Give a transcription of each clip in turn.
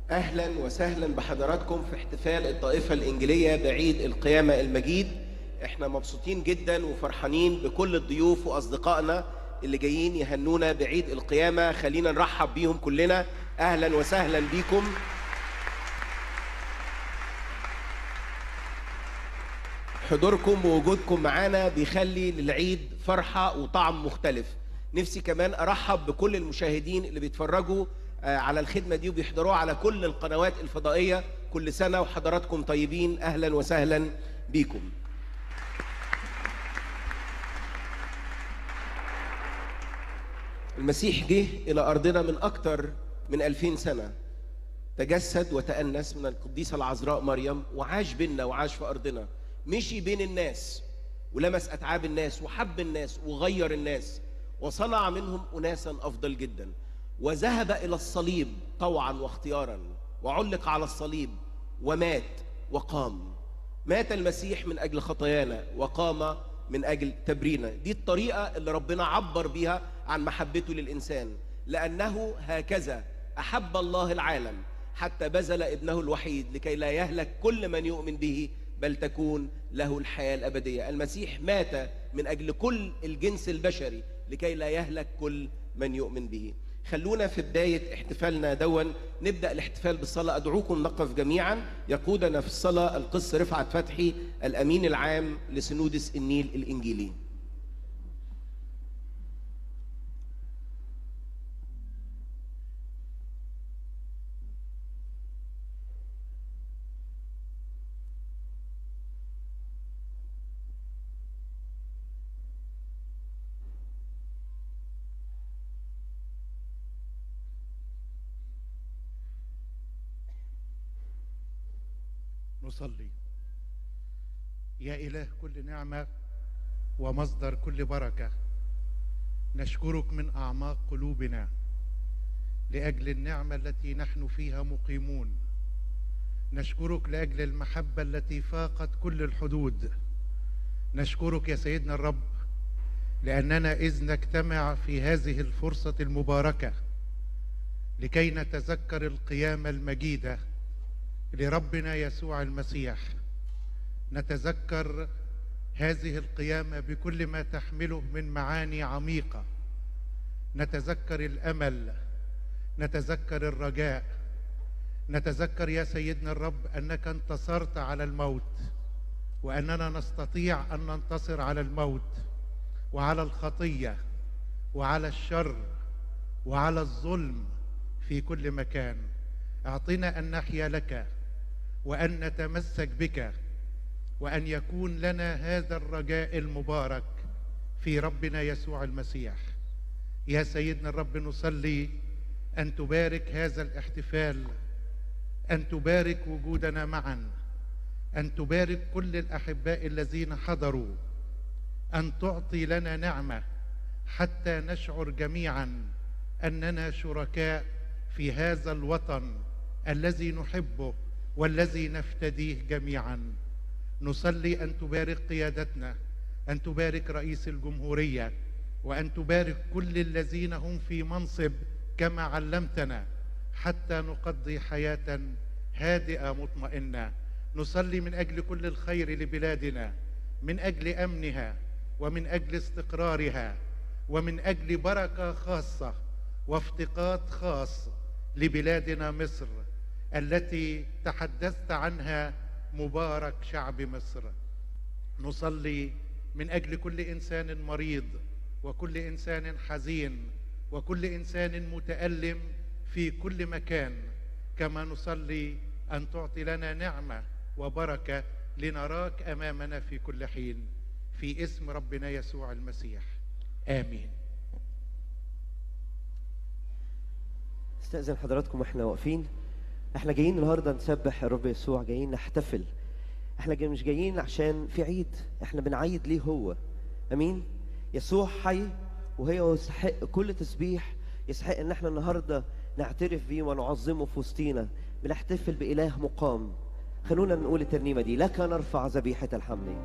اهلا وسهلا بحضراتكم في احتفال الطائفه الانجيليه بعيد القيامه المجيد احنا مبسوطين جدا وفرحانين بكل الضيوف واصدقائنا اللي جايين يهنونا بعيد القيامه خلينا نرحب بيهم كلنا اهلا وسهلا بيكم حضوركم ووجودكم معانا بيخلي للعيد فرحه وطعم مختلف نفسي كمان ارحب بكل المشاهدين اللي بيتفرجوا آه، على الخدمه دي وبيحضروها على كل القنوات الفضائيه كل سنه وحضراتكم طيبين اهلا وسهلا بيكم المسيح جه إلى أرضنا من أكثر من ألفين سنة تجسد وتأنس من القديسة العذراء مريم وعاش بينا وعاش في أرضنا مشي بين الناس ولمس أتعاب الناس وحب الناس وغير الناس وصنع منهم أناسا أفضل جدا وذهب إلى الصليب طوعا واختيارا وعلق على الصليب ومات وقام مات المسيح من أجل خطايانا وقام من أجل تبرينا دي الطريقة اللي ربنا عبر بيها عن محبته للإنسان لأنه هكذا أحب الله العالم حتى بذل ابنه الوحيد لكي لا يهلك كل من يؤمن به بل تكون له الحياة الأبدية المسيح مات من أجل كل الجنس البشري لكي لا يهلك كل من يؤمن به خلونا في بداية احتفالنا دون نبدأ الاحتفال بالصلاة أدعوكم نقف جميعا يقودنا في الصلاة القس رفعت فتحي الأمين العام لسنودس النيل الإنجيلي نصلي يا إله كل نعمة ومصدر كل بركة نشكرك من أعماق قلوبنا لأجل النعمة التي نحن فيها مقيمون نشكرك لأجل المحبة التي فاقت كل الحدود نشكرك يا سيدنا الرب لأننا إذ نجتمع في هذه الفرصة المباركة لكي نتذكر القيامة المجيدة لربنا يسوع المسيح نتذكر هذه القيامة بكل ما تحمله من معاني عميقة نتذكر الأمل نتذكر الرجاء نتذكر يا سيدنا الرب أنك انتصرت على الموت وأننا نستطيع أن ننتصر على الموت وعلى الخطية وعلى الشر وعلى الظلم في كل مكان اعطنا ان نحيا لك وان نتمسك بك وان يكون لنا هذا الرجاء المبارك في ربنا يسوع المسيح يا سيدنا الرب نصلي ان تبارك هذا الاحتفال ان تبارك وجودنا معا ان تبارك كل الاحباء الذين حضروا ان تعطي لنا نعمه حتى نشعر جميعا اننا شركاء في هذا الوطن الذي نحبه والذي نفتديه جميعا نصلي ان تبارك قيادتنا ان تبارك رئيس الجمهوريه وان تبارك كل الذين هم في منصب كما علمتنا حتى نقضي حياه هادئه مطمئنه نصلي من اجل كل الخير لبلادنا من اجل امنها ومن اجل استقرارها ومن اجل بركه خاصه وافتقاد خاص لبلادنا مصر التي تحدثت عنها مبارك شعب مصر نصلي من اجل كل انسان مريض وكل انسان حزين وكل انسان متالم في كل مكان كما نصلي ان تعطي لنا نعمه وبركه لنراك امامنا في كل حين في اسم ربنا يسوع المسيح امين استأذن حضراتكم واحنا واقفين احنا جايين النهارده نسبح الرب يسوع جايين نحتفل احنا جاي مش جايين عشان في عيد احنا بنعيد ليه هو امين يسوع حي وهي يستحق كل تسبيح يستحق ان احنا النهارده نعترف بيه ونعظمه في وسطينا بنحتفل بإله مقام خلونا نقول الترنيمة دي لك نرفع ذبيحة الحمد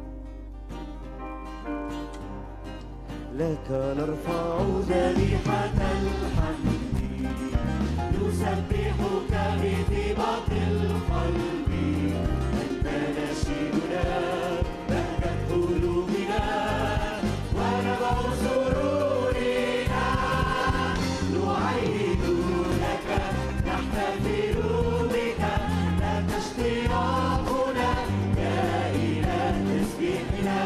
لك نرفع ذبيحة الحمد نسبحك بطيبة القلب أنت نشيدنا بهجة قلوبنا ونبع سرورنا نعيد لك نحتفل بك لك اشتياقنا يا إله تسبيحنا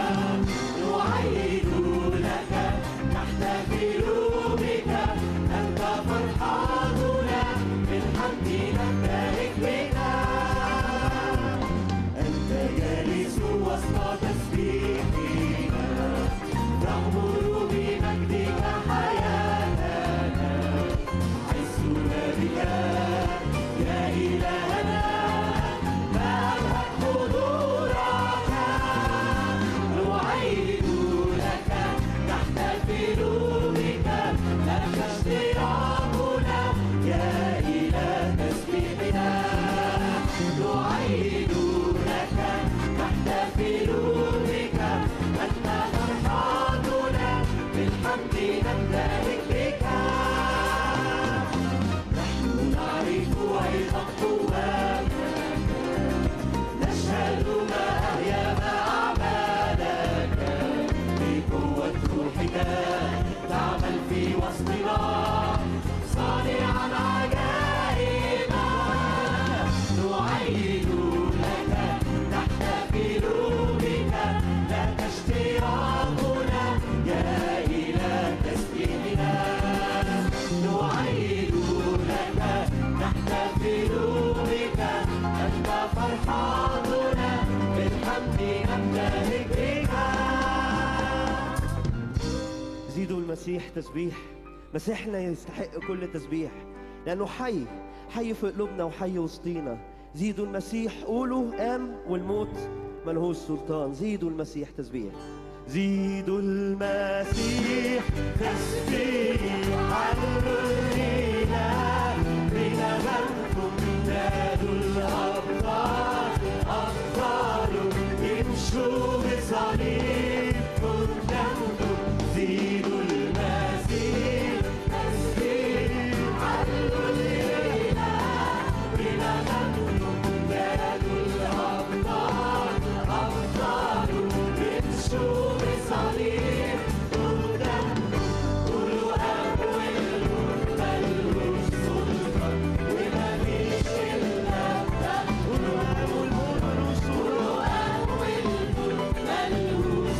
نعيد لك نحتفل بك أنت فرحاتنا بالحمد نبتهج بك أنت جالس وسط تسبيحنا نغمر بمجدك حياتنا عزنا بك يا إلهنا ما ألهك حضورك نعيد لك نحتفل بك لك اشتياقنا يا إله تسبيحنا نعيد لك نحتفل بك أنت فرحاتنا بالحمد نبتهج بك نحن نعرف أيضا قوتك نشهد ما أهيب أعمالك بقوة روحك تعمل في وسطنا صانعا عجائبا نعيد لك نحتفل بك لك اشتياقنا يا إله تسبيحنا نعيد لك نحتفل بك أنت فرحاتنا بالحمد نبتهج بك زيدوا المسيح تسبيح مسيحنا يستحق كل تسبيح لأنه حي حي في قلوبنا وحي وسطينا زيدوا المسيح قولوا قام والموت ملهوش سلطان زيدوا المسيح تسبيح زيدوا المسيح تسبيح هللويا بنغمكم نادوا الأبطال أبطال امشوا بصليب قدامكم زيدوا المسيح تسبيح هللويا بنغمكم نادوا الأبطال أبطال امشوا بصليب قدامكم قولوا أول ملوش سلطان ومفيش إلا ده قولوا أول ملوش قولوا أول ملوش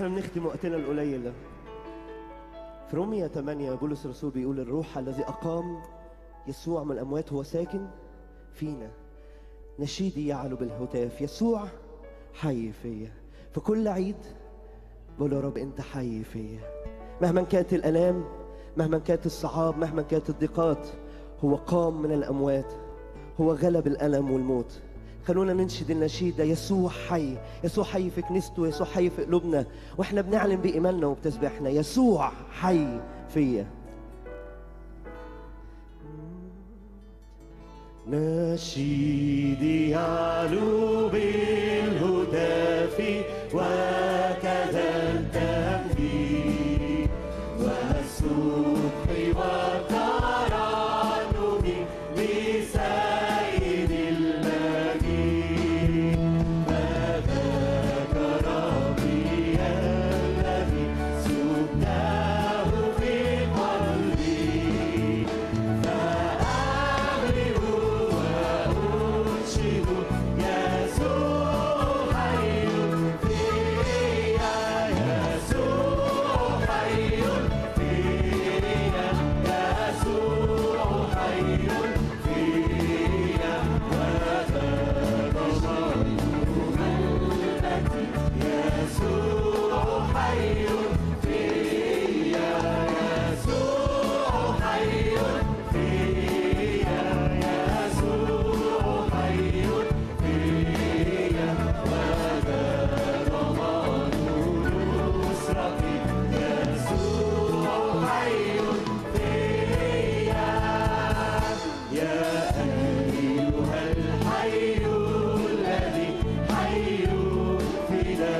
واحنا بنختم وقتنا القليل ده في رومية 8 بولس الرسول بيقول الروح الذي أقام يسوع من الأموات هو ساكن فينا نشيدي يعلو بالهتاف يسوع حي فيا في كل عيد بقول يا رب أنت حي فيا مهما كانت الآلام مهما كانت الصعاب مهما كانت الضيقات هو قام من الأموات هو غلب الألم والموت خلونا ننشد النشيد ده يسوع حي يسوع حي في كنيسته يسوع حي في قلوبنا واحنا بنعلن بإيماننا وبتسبيحنا يسوع حي فيا نشيدي يعلو بالهتاف وكذا التهديد والسبح والترنم لسيد المجيد فذاك ربي الذي سبناه في قلبي فأبرئ وأنشد يسوع حي فيا يسوع حي فيا يسوع حي فيا وذا ضمن قلبتي يسوع حي فيا يسوع حي فيا يسوع حي فيا وذا ضمان نصرتي يسوع حي فيا يا أيها الحي الذي حي في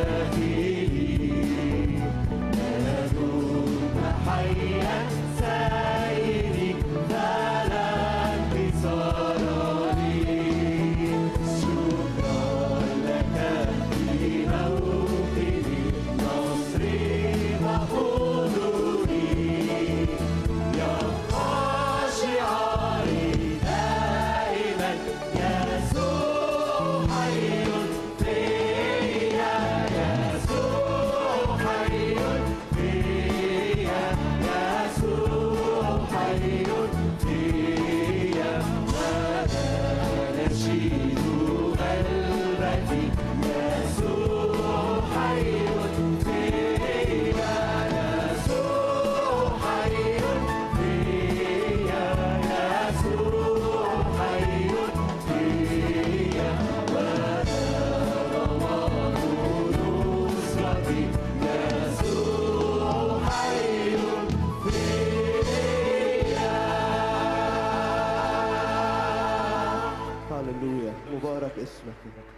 داخلي ما دمت حيا سيدي فلا انتصار لي شكرا لك في موته نصري وحضوري يبقى شعاري دائما يسوع حي فيا يسوع حي فيا يسوع حي فيا ولا نشيد قلبتي يسوع حي فيا يسوع حي فيا يسوع حي فيا ولا ضمان نصرتي يسوع حي فيا هللويا مبارك اسمك يا رب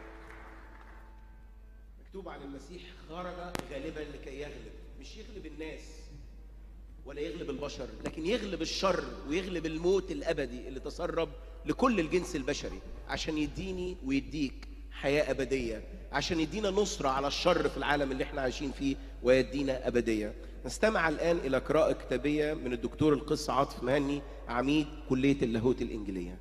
مكتوب عن المسيح خرج غالبا لكي يغلب مش يغلب الناس ولا يغلب البشر لكن يغلب الشر ويغلب الموت الابدي اللي تسرب لكل الجنس البشري عشان يديني ويديك حياه ابديه عشان يدينا نصره على الشر في العالم اللي احنا عايشين فيه ويدينا ابديه نستمع الان الى قراءه كتابيه من الدكتور القس عاطف مهني عميد كليه اللاهوت الانجيليه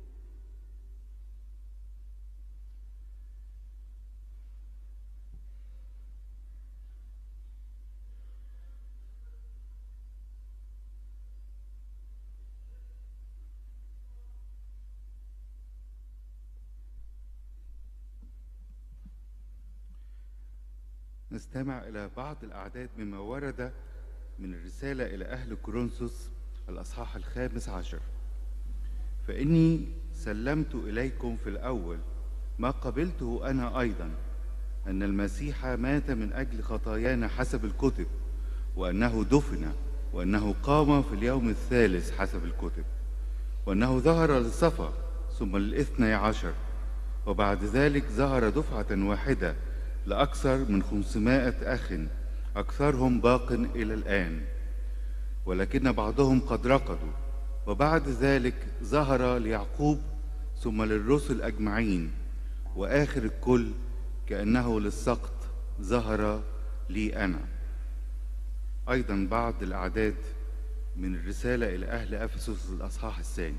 نستمع إلى بعض الأعداد مما ورد من الرسالة إلى أهل كورنثوس الأصحاح الخامس عشر فإني سلمت إليكم في الأول ما قبلته أنا أيضا أن المسيح مات من أجل خطايانا حسب الكتب وأنه دفن وأنه قام في اليوم الثالث حسب الكتب وأنه ظهر للصفا ثم للاثني عشر وبعد ذلك ظهر دفعة واحدة لأكثر من خمسمائة أخ أكثرهم باق إلى الآن ولكن بعضهم قد رقدوا وبعد ذلك ظهر ليعقوب ثم للرسل أجمعين وآخر الكل كأنه للسقط ظهر لي أنا أيضا بعض الأعداد من الرسالة إلى أهل أفسس الأصحاح الثاني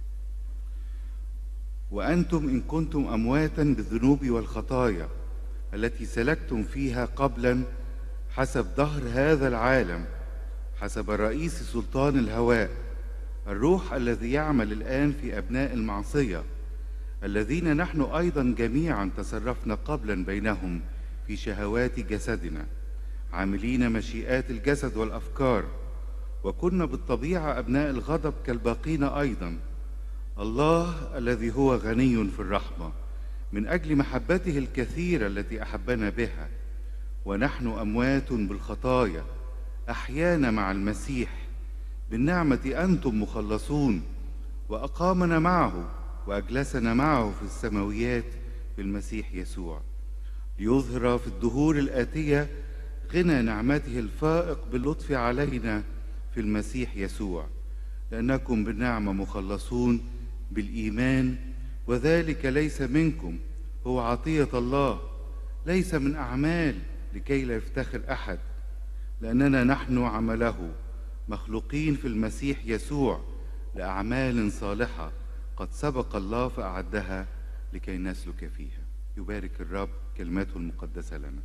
وأنتم إن كنتم أمواتا بالذنوب والخطايا التي سلكتم فيها قبلا حسب ظهر هذا العالم حسب رئيس سلطان الهواء الروح الذي يعمل الآن في أبناء المعصية الذين نحن أيضا جميعا تصرفنا قبلا بينهم في شهوات جسدنا عاملين مشيئات الجسد والأفكار وكنا بالطبيعة أبناء الغضب كالباقين أيضا الله الذي هو غني في الرحمة من أجل محبته الكثيرة التي أحبنا بها ونحن أموات بالخطايا أحيانا مع المسيح بالنعمة أنتم مخلصون وأقامنا معه وأجلسنا معه في السماويات في المسيح يسوع ليظهر في الدهور الآتية غنى نعمته الفائق باللطف علينا في المسيح يسوع لأنكم بالنعمة مخلصون بالإيمان وذلك ليس منكم هو عطية الله ليس من أعمال لكي لا يفتخر أحد لأننا نحن عمله مخلوقين في المسيح يسوع لأعمال صالحة قد سبق الله فأعدها لكي نسلك فيها يبارك الرب كلماته المقدسة لنا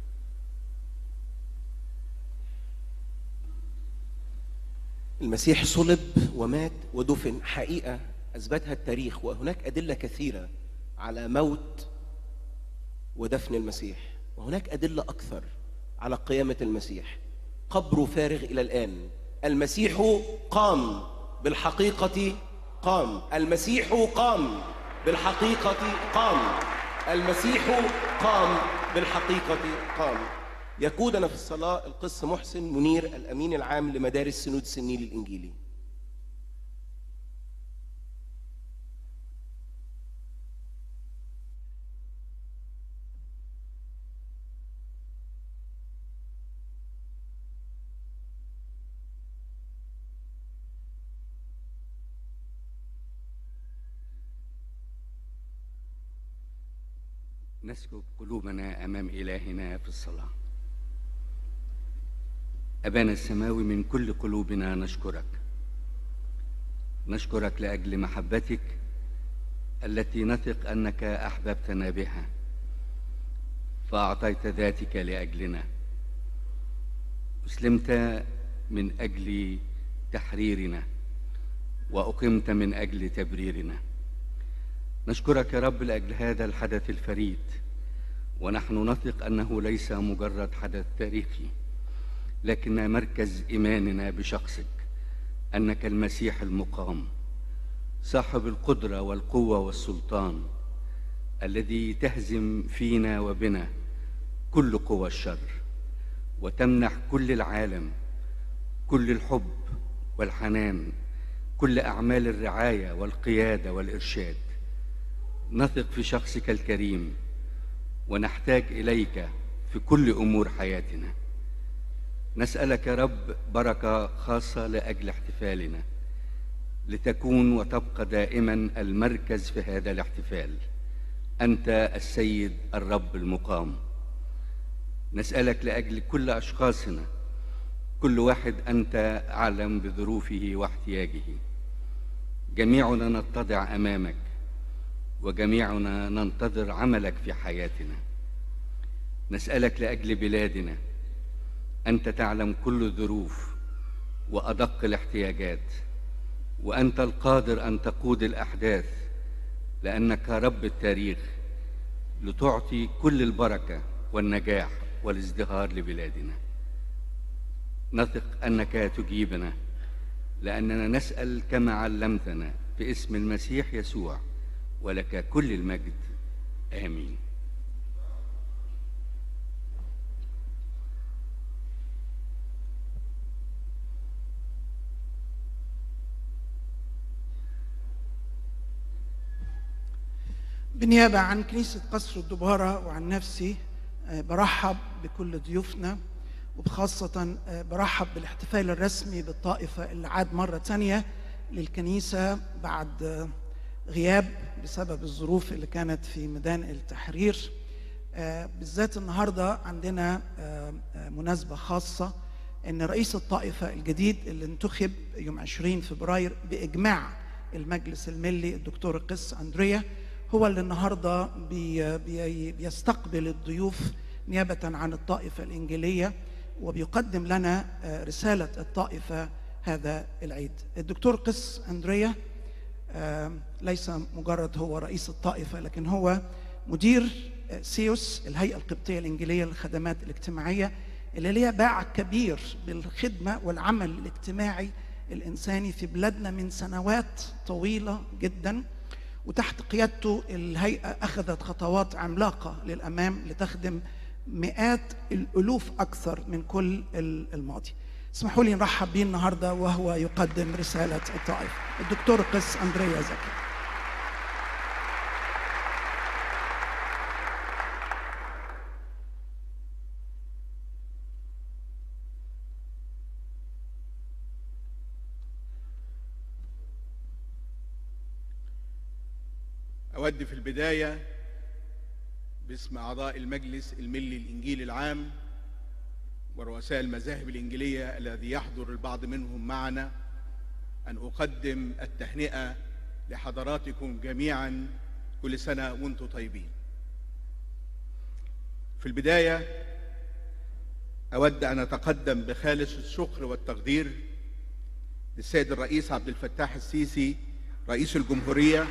المسيح صلب ومات ودفن حقيقة أثبتها التاريخ وهناك أدلة كثيرة على موت ودفن المسيح وهناك أدلة أكثر على قيامة المسيح قبره فارغ إلى الآن المسيح قام بالحقيقة قام المسيح قام بالحقيقة قام المسيح قام بالحقيقة قام يقودنا في الصلاة القس محسن منير الأمين العام لمدارس سنود النيل الإنجيلي نسكب قلوبنا امام الهنا في الصلاه ابانا السماوي من كل قلوبنا نشكرك نشكرك لاجل محبتك التي نثق انك احببتنا بها فاعطيت ذاتك لاجلنا اسلمت من اجل تحريرنا واقمت من اجل تبريرنا نشكرك يا رب لاجل هذا الحدث الفريد ونحن نثق انه ليس مجرد حدث تاريخي لكن مركز ايماننا بشخصك انك المسيح المقام صاحب القدره والقوه والسلطان الذي تهزم فينا وبنا كل قوى الشر وتمنح كل العالم كل الحب والحنان كل اعمال الرعايه والقياده والارشاد نثق في شخصك الكريم ونحتاج اليك في كل امور حياتنا نسالك يا رب بركه خاصه لاجل احتفالنا لتكون وتبقى دائما المركز في هذا الاحتفال انت السيد الرب المقام نسالك لاجل كل اشخاصنا كل واحد انت اعلم بظروفه واحتياجه جميعنا نتضع امامك وجميعنا ننتظر عملك في حياتنا نسالك لاجل بلادنا انت تعلم كل الظروف وادق الاحتياجات وانت القادر ان تقود الاحداث لانك رب التاريخ لتعطي كل البركه والنجاح والازدهار لبلادنا نثق انك تجيبنا لاننا نسال كما علمتنا باسم المسيح يسوع ولك كل المجد امين بالنيابة عن كنيسة قصر الدبارة وعن نفسي آه، برحب بكل ضيوفنا وبخاصة آه، برحب بالاحتفال الرسمي بالطائفة اللي عاد مرة تانية للكنيسة بعد آه، غياب بسبب الظروف اللي كانت في ميدان التحرير آه، بالذات النهاردة عندنا آه، آه، مناسبة خاصة ان رئيس الطائفة الجديد اللي انتخب يوم 20 فبراير بإجماع المجلس الملي الدكتور القس أندريا هو اللي النهارده بي بي بيستقبل الضيوف نيابة عن الطائفة الإنجيلية وبيقدم لنا آه، رسالة الطائفة هذا العيد الدكتور قس أندريا آه، ليس مجرد هو رئيس الطائفة لكن هو مدير آه، سيوس الهيئة القبطية الإنجيلية للخدمات الاجتماعية اللي ليها باع كبير بالخدمة والعمل الاجتماعي الإنساني في بلادنا من سنوات طويلة جدا وتحت قيادته الهيئة أخذت خطوات عملاقة للأمام لتخدم مئات الألوف أكثر من كل ال- الماضي اسمحوا لي نرحب بيه النهاردة وهو يقدم رسالة الطائفة الدكتور قس أندريا زكي أود في البداية باسم أعضاء المجلس الملي الإنجيلي العام ورؤساء المذاهب الإنجيلية الذي يحضر البعض منهم معنا أن أقدم التهنئة لحضراتكم جميعا كل سنة وانتم طيبين في البداية أود أن أتقدم بخالص الشكر والتقدير للسيد الرئيس عبد الفتاح السيسي رئيس الجمهورية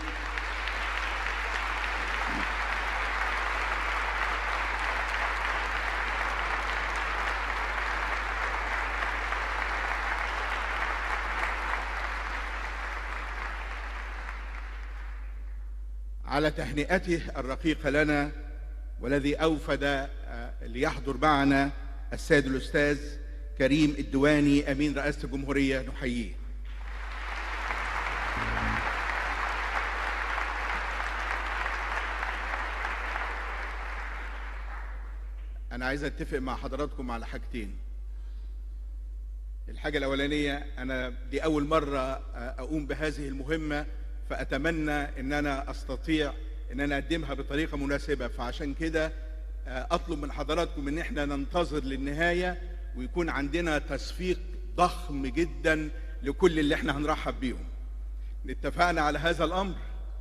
على تهنئته الرقيقة لنا والذي أوفد آه، ليحضر معنا السيد الأستاذ كريم الدواني أمين رئاسة الجمهورية نحييه أنا عايز أتفق مع حضراتكم على حاجتين الحاجة الأولانية أنا دي أول مرة آه، أقوم بهذه المهمة فأتمنى إن أنا أستطيع إن أنا أقدمها بطريقة مناسبة فعشان كده آه، أطلب من حضراتكم إن إحنا ننتظر للنهاية ويكون عندنا تصفيق ضخم جدا لكل اللي إحنا هنرحب بيهم اتفقنا على هذا الأمر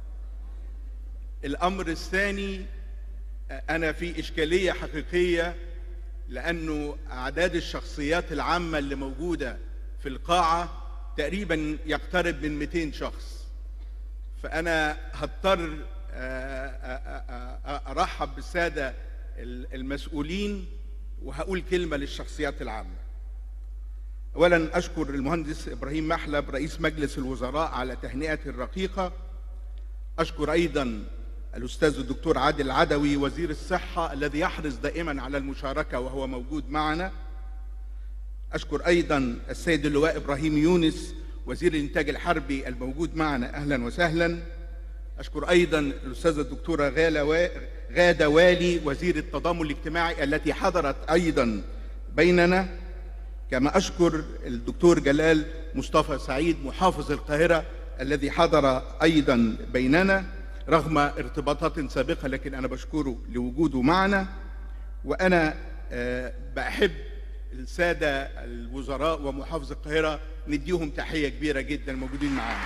الأمر الثاني آه، أنا في إشكالية حقيقية لأنه أعداد الشخصيات العامة اللي موجودة في القاعة تقريبا يقترب من 200 شخص فأنا هضطر آه، آه، آه، آه، أرحب بالسادة المسؤولين وهقول كلمة للشخصيات العامة أولا أشكر المهندس إبراهيم محلب رئيس مجلس الوزراء على تهنئته الرقيقة أشكر أيضا الأستاذ الدكتور عادل العدوي وزير الصحة الذي يحرص دائما على المشاركة وهو موجود معنا أشكر أيضا السيد اللواء إبراهيم يونس وزير الإنتاج الحربي الموجود معنا أهلا وسهلا أشكر أيضا الأستاذة الدكتورة غالة و... غادة والي وزير التضامن الاجتماعي التي حضرت أيضا بيننا كما أشكر الدكتور جلال مصطفى سعيد محافظ القاهرة الذي حضر أيضا بيننا رغم ارتباطات سابقة لكن أنا بشكره لوجوده معنا وأنا آه، بحب السادة الوزراء ومحافظ القاهرة نديهم تحية كبيرة جدا موجودين معانا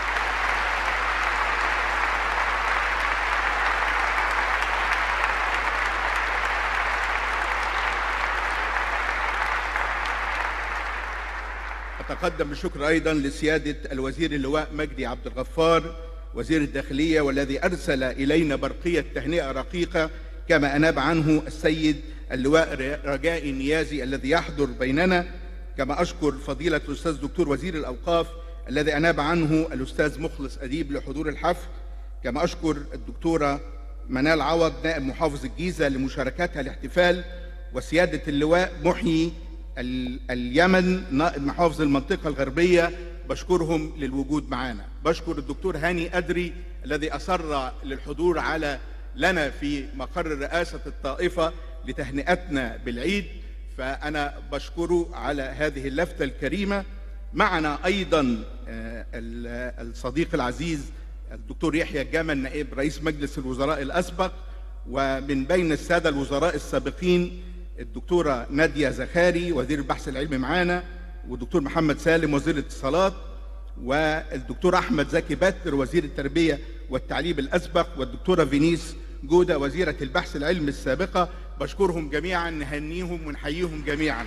أتقدم بالشكر أيضا لسيادة الوزير اللواء مجدي عبد الغفار وزير الداخلية والذي أرسل إلينا برقية تهنئة رقيقة كما أناب عنه السيد اللواء رجاء النيازي الذي يحضر بيننا كما أشكر فضيلة الأستاذ دكتور وزير الأوقاف الذي أناب عنه الأستاذ مخلص أديب لحضور الحفل كما أشكر الدكتورة منال عوض نائب محافظ الجيزة لمشاركتها الاحتفال وسيادة اللواء محيي ال- اليمن نائب محافظ المنطقة الغربية بشكرهم للوجود معنا بشكر الدكتور هاني أدري الذي أصر للحضور على لنا في مقر رئاسة الطائفة لتهنئتنا بالعيد فأنا بشكره على هذه اللفتة الكريمة معنا أيضا آه، ال- الصديق العزيز الدكتور يحيى الجمل نائب رئيس مجلس الوزراء الأسبق ومن بين السادة الوزراء السابقين الدكتورة نادية زخاري وزير البحث العلمي معانا والدكتور محمد سالم وزير الاتصالات والدكتور أحمد زكي باتر وزير التربية والتعليم الأسبق والدكتورة فينيس جودة وزيرة البحث العلمي السابقة بشكرهم جميعا نهنيهم ونحييهم جميعا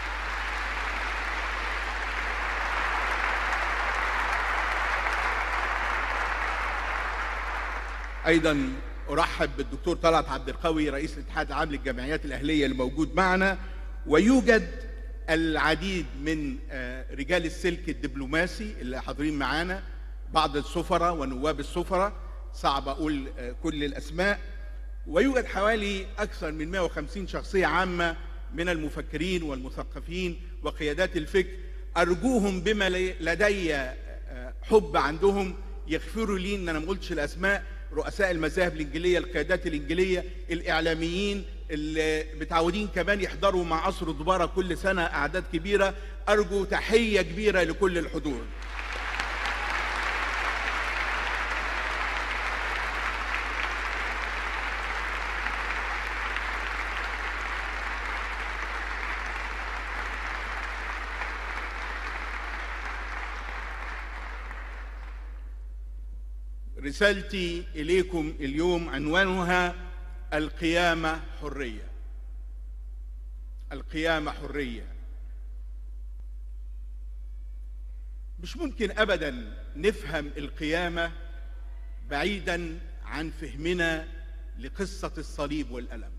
ايضا ارحب بالدكتور طلعت عبد القوي رئيس الاتحاد العام للجمعيات الاهليه اللي موجود معنا ويوجد العديد من آه، رجال السلك الدبلوماسي اللي حاضرين معانا بعض السفراء ونواب السفراء صعب اقول آه، كل الاسماء ويوجد حوالي اكثر من 150 شخصيه عامه من المفكرين والمثقفين وقيادات الفكر ارجوهم بما لي- لدي آه، حب عندهم يغفروا لي ان انا ما قلتش الاسماء رؤساء المذاهب الانجيليه القيادات الانجيليه الاعلاميين اللي متعودين كمان يحضروا مع قصر الدباره كل سنه اعداد كبيره ارجو تحيه كبيره لكل الحضور رسالتي اليكم اليوم عنوانها القيامه حريه القيامه حريه مش ممكن ابدا نفهم القيامه بعيدا عن فهمنا لقصه الصليب والالم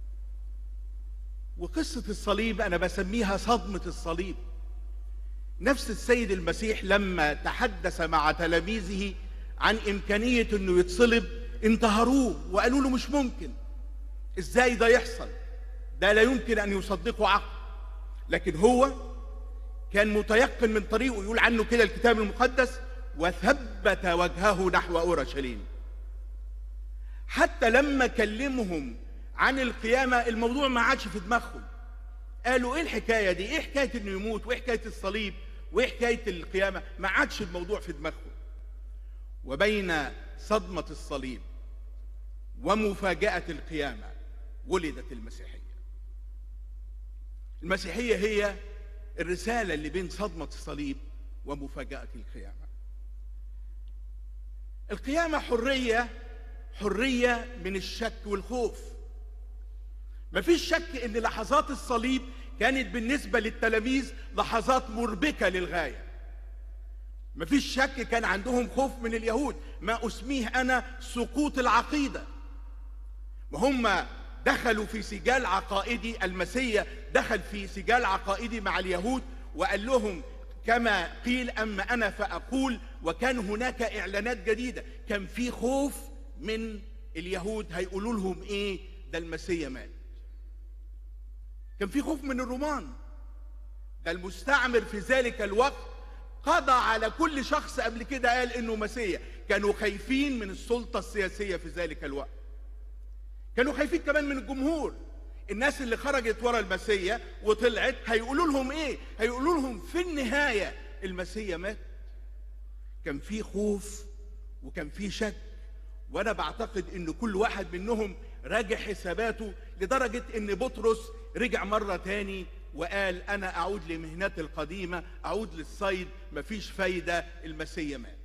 وقصه الصليب انا بسميها صدمه الصليب نفس السيد المسيح لما تحدث مع تلاميذه عن امكانيه انه يتصلب انتهروه وقالوا له مش ممكن ازاي ده يحصل ده لا يمكن ان يصدقه عقل لكن هو كان متيقن من طريقه يقول عنه كده الكتاب المقدس وثبت وجهه نحو اورشليم حتى لما كلمهم عن القيامه الموضوع ما عادش في دماغهم قالوا ايه الحكايه دي ايه حكايه انه يموت وايه حكايه الصليب وايه حكايه القيامه ما عادش الموضوع في دماغهم وبين صدمه الصليب ومفاجاه القيامه ولدت المسيحيه المسيحيه هي الرساله اللي بين صدمه الصليب ومفاجاه القيامه القيامه حريه حريه من الشك والخوف مفيش شك ان لحظات الصليب كانت بالنسبه للتلاميذ لحظات مربكه للغايه مفيش شك كان عندهم خوف من اليهود ما اسميه انا سقوط العقيده وهم دخلوا في سجال عقائدي المسيا دخل في سجال عقائدي مع اليهود وقال لهم كما قيل اما انا فاقول وكان هناك اعلانات جديده كان في خوف من اليهود هيقولوا لهم ايه ده المسيا مات كان في خوف من الرومان ده المستعمر في ذلك الوقت قضى على كل شخص قبل كده قال انه مسيا كانوا خايفين من السلطه السياسيه في ذلك الوقت كانوا خايفين كمان من الجمهور الناس اللي خرجت ورا المسيا وطلعت هيقولوا لهم ايه هيقولوا لهم في النهايه المسيا مات كان في خوف وكان في شك وانا بعتقد ان كل واحد منهم راجع حساباته لدرجه ان بطرس رجع مره تاني وقال انا اعود لمهنتي القديمه اعود للصيد مفيش فايده المسيا مات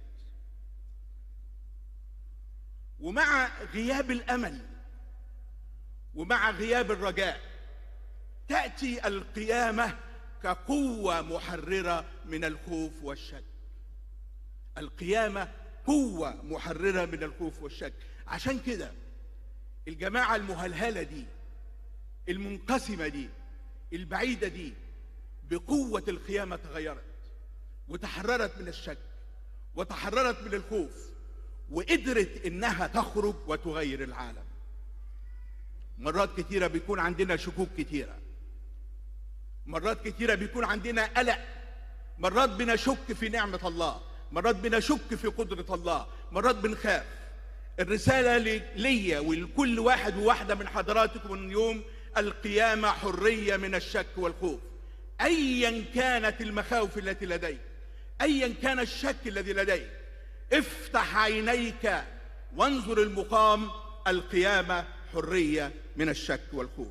ومع غياب الامل ومع غياب الرجاء تاتي القيامه كقوه محرره من الخوف والشك القيامه قوه محرره من الخوف والشك عشان كده الجماعه المهلهله دي المنقسمه دي البعيده دي بقوه القيامه تغيرت وتحررت من الشك وتحررت من الخوف وقدرت انها تخرج وتغير العالم مرات كتيره بيكون عندنا شكوك كتيره مرات كتيره بيكون عندنا قلق مرات بنشك في نعمه الله مرات بنشك في قدره الله مرات بنخاف الرساله لي- ليا ولكل واحد وواحده من حضراتكم اليوم القيامه حريه من الشك والخوف ايا كانت المخاوف التي لديك ايا كان الشك الذي لديك افتح عينيك وانظر المقام القيامه حريه من الشك والخوف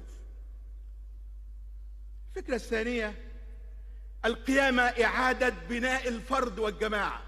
الفكره الثانيه القيامه اعاده بناء الفرد والجماعه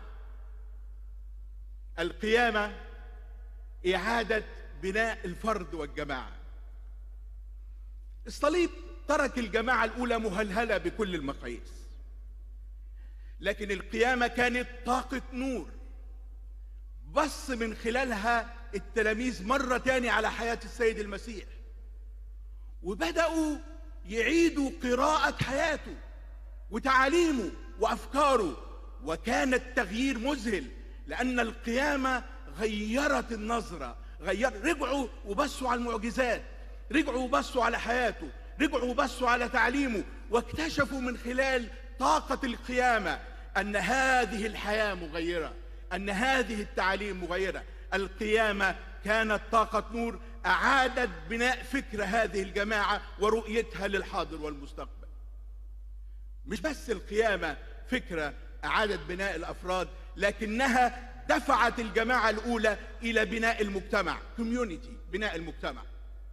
القيامه اعاده بناء الفرد والجماعه الصليب ترك الجماعة الأولى مهلهلة بكل المقاييس لكن القيامة كانت طاقة نور بص من خلالها التلاميذ مرة تاني على حياة السيد المسيح وبدأوا يعيدوا قراءة حياته وتعاليمه وأفكاره وكان التغيير مذهل لأن القيامة غيرت النظرة غير رجعوا وبصوا على المعجزات رجعوا وبصوا على حياته رجعوا وبصوا على تعليمه واكتشفوا من خلال طاقة القيامة أن هذه الحياة مغيرة أن هذه التعاليم مغيرة القيامة كانت طاقة نور أعادت بناء فكر هذه الجماعة ورؤيتها للحاضر والمستقبل مش بس القيامة فكرة أعادت بناء الأفراد لكنها دفعت الجماعة الأولى إلى بناء المجتمع كوميونيتي بناء المجتمع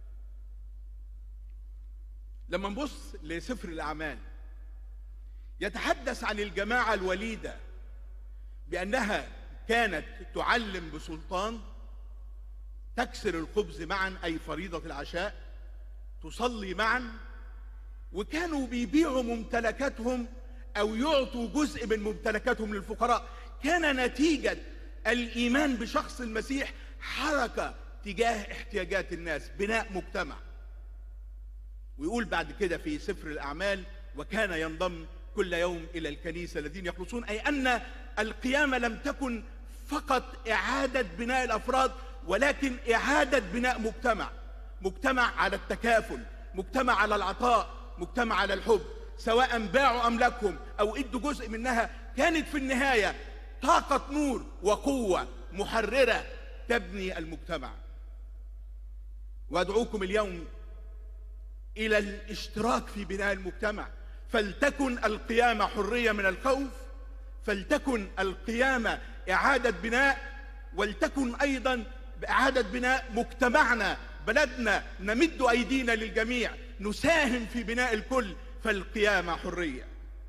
لما نبص لسفر الأعمال يتحدث عن الجماعة الوليدة بأنها كانت تعلم بسلطان تكسر الخبز معا أي فريضة العشاء تصلي معا وكانوا بيبيعوا ممتلكاتهم أو يعطوا جزء من ممتلكاتهم للفقراء كان نتيجة الإيمان بشخص المسيح حركة تجاه احتياجات الناس بناء مجتمع ويقول بعد كده في سفر الأعمال وكان ينضم كل يوم إلى الكنيسة الذين يخلصون أي أن القيامة لم تكن فقط إعادة بناء الأفراد ولكن إعادة بناء مجتمع مجتمع على التكافل مجتمع على العطاء مجتمع على الحب سواء باعوا أملاكهم أو ادوا جزء منها كانت في النهاية طاقة نور وقوة محررة تبني المجتمع وأدعوكم اليوم إلى الاشتراك في بناء المجتمع فلتكن القيامة حرية من الخوف فلتكن القيامة إعادة بناء ولتكن أيضا بإعادة بناء مجتمعنا بلدنا نمد أيدينا للجميع نساهم في بناء الكل فالقيامة حرية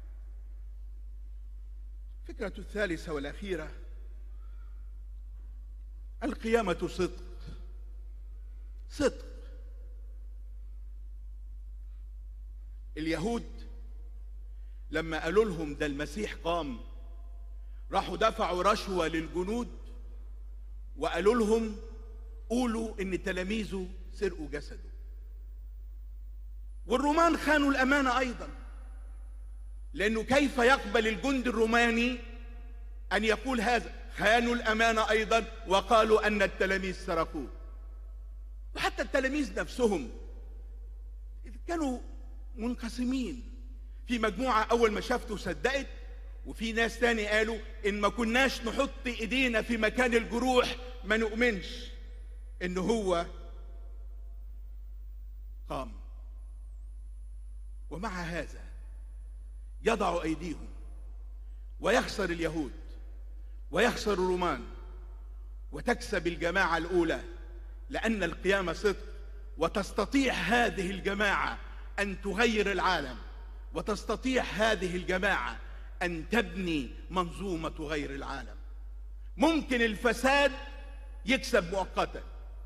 الفكرة الثالثة والأخيرة القيامة صدق صدق اليهود لما قالوا لهم ده المسيح قام راحوا دفعوا رشوة للجنود وقالوا لهم قولوا ان تلاميذه سرقوا جسده والرومان خانوا الامانه ايضا لانه كيف يقبل الجند الروماني ان يقول هذا خانوا الامانه ايضا وقالوا ان التلاميذ سرقوه وحتى التلاميذ نفسهم كانوا منقسمين في مجموعه اول ما شافته صدقت وفي ناس تاني قالوا ان ما كناش نحط ايدينا في مكان الجروح ما نؤمنش ان هو قام ومع هذا يضع ايديهم ويخسر اليهود ويخسر الرومان وتكسب الجماعه الاولى لان القيامه صدق وتستطيع هذه الجماعه ان تغير العالم وتستطيع هذه الجماعه ان تبني منظومه تغير العالم ممكن الفساد يكسب مؤقتا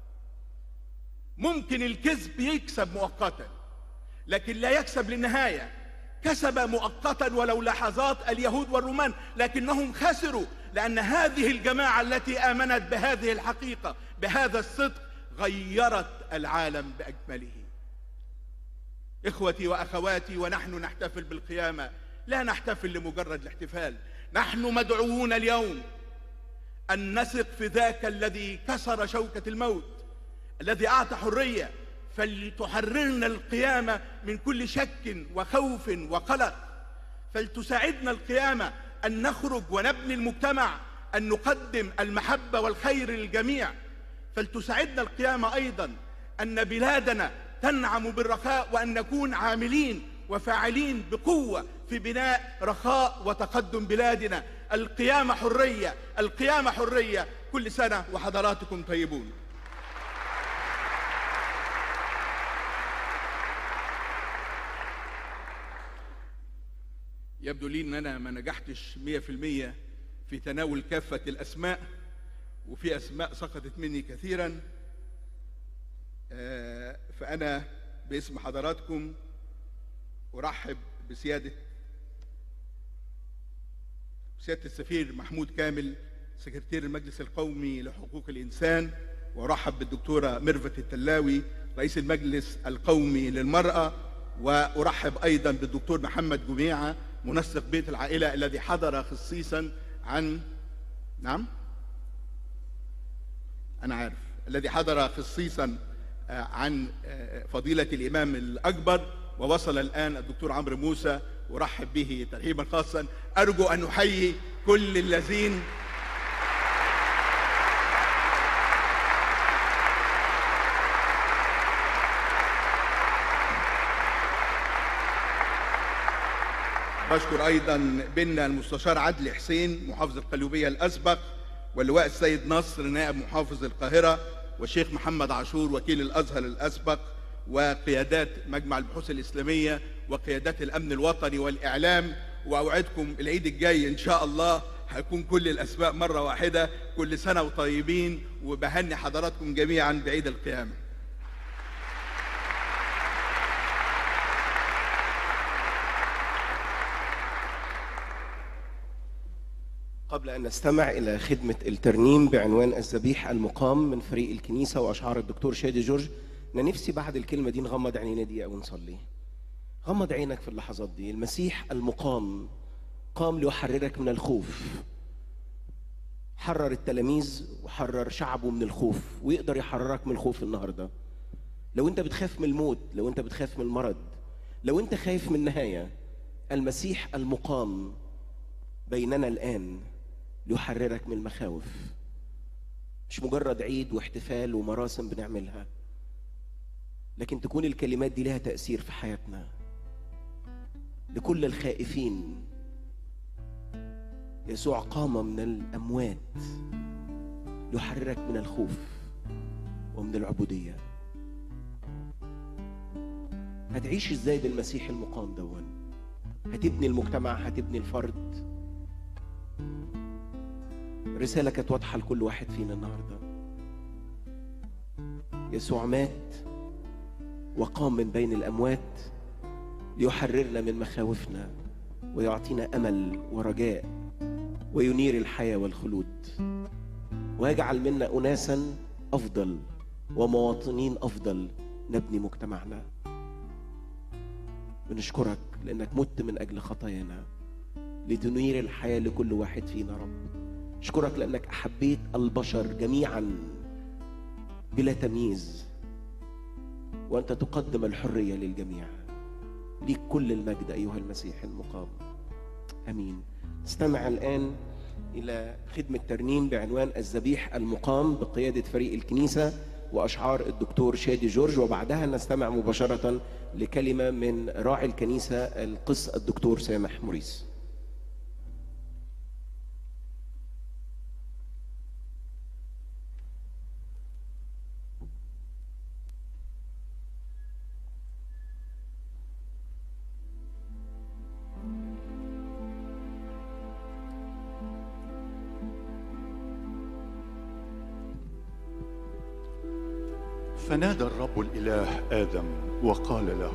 ممكن الكذب يكسب مؤقتا لكن لا يكسب للنهايه كسب مؤقتا ولو لحظات اليهود والرومان لكنهم خسروا لان هذه الجماعه التي امنت بهذه الحقيقه بهذا الصدق غيرت العالم باكمله اخوتي واخواتي ونحن نحتفل بالقيامه لا نحتفل لمجرد الاحتفال نحن مدعوون اليوم ان نثق في ذاك الذي كسر شوكه الموت الذي اعطى حريه فلتحررنا القيامه من كل شك وخوف وقلق فلتساعدنا القيامه ان نخرج ونبني المجتمع ان نقدم المحبه والخير للجميع فلتساعدنا القيامه ايضا ان بلادنا تنعم بالرخاء وان نكون عاملين وفاعلين بقوه في بناء رخاء وتقدم بلادنا القيامه حريه القيامه حريه كل سنه وحضراتكم طيبون يبدو لي ان انا ما نجحتش 100% في تناول كافه الاسماء وفي اسماء سقطت مني كثيرا آه، فانا باسم حضراتكم أرحب بسيادة سيادة السفير محمود كامل سكرتير المجلس القومي لحقوق الإنسان وأرحب بالدكتورة ميرفت التلاوي رئيس المجلس القومي للمرأة وأرحب أيضا بالدكتور محمد جميعة منسق بيت العائلة الذي حضر خصيصا عن نعم أنا عارف الذي حضر خصيصا آه، عن آه، فضيلة الإمام الأكبر ووصل الآن الدكتور عمرو موسى أرحب به ترحيبا خاصا أرجو أن نحيي كل الذين بشكر ايضا بنا المستشار عدلي حسين محافظ القليوبيه الاسبق واللواء السيد نصر نائب محافظ القاهره والشيخ محمد عاشور وكيل الازهر الاسبق وقيادات مجمع البحوث الاسلاميه وقيادات الامن الوطني والاعلام واوعدكم العيد الجاي ان شاء الله هيكون كل الاسماء مره واحده كل سنه وطيبين وبهني حضراتكم جميعا بعيد القيامه قبل أن نستمع إلى خدمة الترنيم بعنوان الذبيح المقام من فريق الكنيسة وأشعار الدكتور شادي جورج أنا نفسي بعد الكلمة دي نغمض عينينا دقيقة ونصلي غمض عينك في اللحظات دي المسيح المقام قام ليحررك من الخوف حرر التلاميذ وحرر شعبه من الخوف ويقدر يحررك من الخوف النهارده لو انت بتخاف من الموت لو انت بتخاف من المرض لو انت خايف من النهايه المسيح المقام بيننا الان ليحررك من المخاوف مش مجرد عيد واحتفال ومراسم بنعملها لكن تكون الكلمات دي لها تأثير في حياتنا لكل الخائفين يسوع قام من الأموات ليحررك من الخوف ومن العبودية هتعيش ازاي بالمسيح المقام دون هتبني المجتمع هتبني الفرد رسالة كانت واضحة لكل واحد فينا النهاردة يسوع مات وقام من بين الأموات ليحررنا من مخاوفنا ويعطينا أمل ورجاء وينير الحياة والخلود ويجعل منا أناسا أفضل ومواطنين أفضل نبني مجتمعنا بنشكرك لأنك مت من أجل خطايانا لتنير الحياة لكل واحد فينا رب أشكرك لأنك أحبيت البشر جميعا بلا تمييز وأنت تقدم الحرية للجميع ليك كل المجد أيها المسيح المقام أمين استمع الآن إلى خدمة ترنيم بعنوان الذبيح المقام بقيادة فريق الكنيسة وأشعار الدكتور شادي جورج وبعدها نستمع مباشرة لكلمة من راعي الكنيسة القس الدكتور سامح موريس فنادى الرب الاله ادم وقال له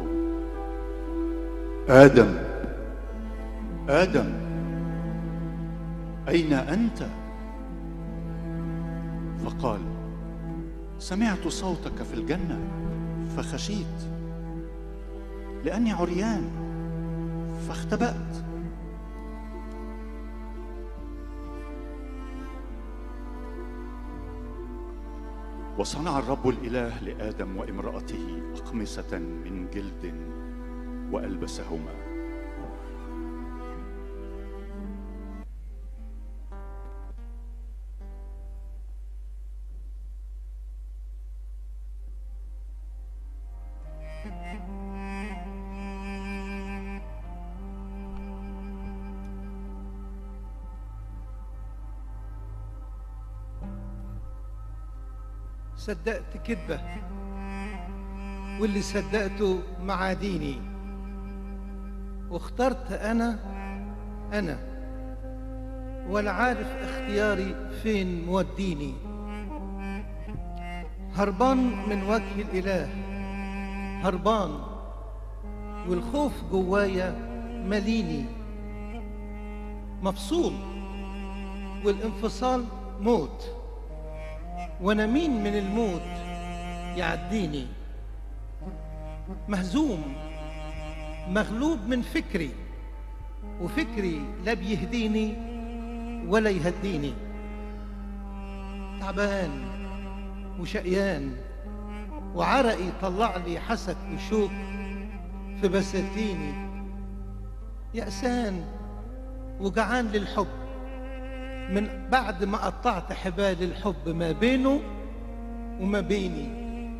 ادم ادم اين انت فقال سمعت صوتك في الجنه فخشيت لاني عريان فاختبات وصنع الرب الاله لادم وامراته اقمصه من جلد والبسهما صدقت كذبة واللي صدقته مع ديني واخترت أنا أنا ولا عارف اختياري فين موديني هربان من وجه الإله هربان والخوف جوايا مليني مفصول والانفصال موت وانا مين من الموت يعديني مهزوم مغلوب من فكري وفكري لا بيهديني ولا يهديني تعبان وشقيان وعرقي طلع لي حسد وشوك في بساتيني يأسان وجعان للحب من بعد ما قطعت حبال الحب ما بينه وما بيني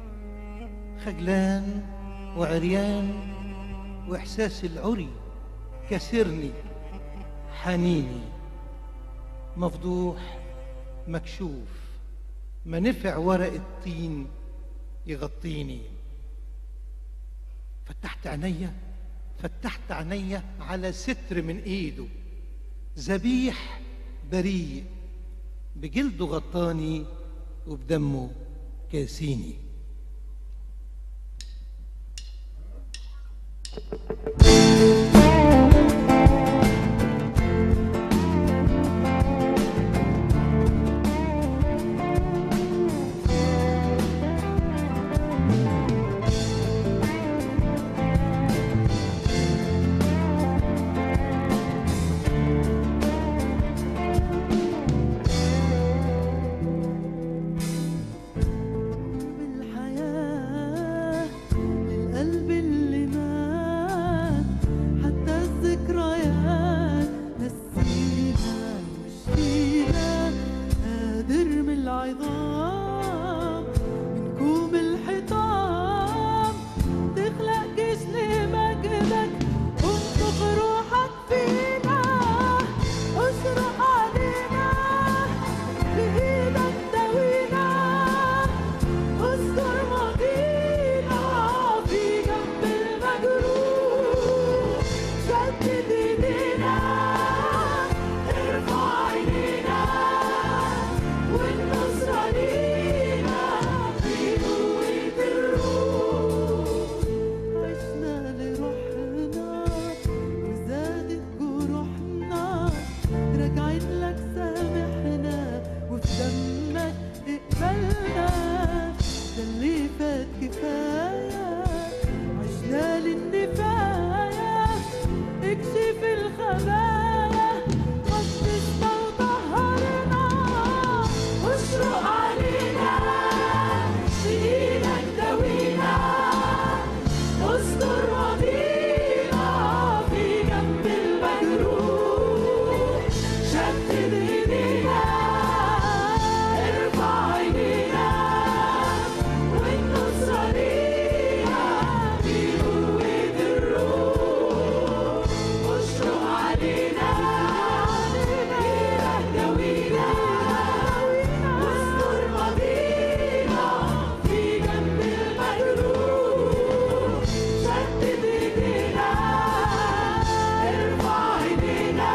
خجلان وعريان وإحساس العري كسرني حنيني مفضوح مكشوف ما نفع ورق الطين يغطيني فتحت عينيا فتحت عينيا على ستر من ايده ذبيح بريء بجلده غطاني وبدمه كاسيني الحياة للقلب اللي مات حتى الذكريات نسينا وشينا قادر من العظام من كوم الحيطان تخلق جيش لمجدك انفخ روحك فينا اشرق علينا بإيدك داوينا استر ماضينا في جنب المجروح شدد ايدينا ارفع عينينا والنصرة لينا في قوة الروح عشنا لروحنا وزادت جروحنا راجعين لك سامحنا وفي دمك اقبلنا ده اللي فات كفاية عشنا للنفاية اكشف الخبايا قدسنا وطهرنا واشرق علينا بإيدك داوينا استر ماضينا في جنب المجروح شدد ايدينا ارفع عينينا والنصرة لينا في قوة الروح اشرق علينا بإيدك داوينا واستر ماضينا في جنب المجروح شدد ايدينا ارفع عينينا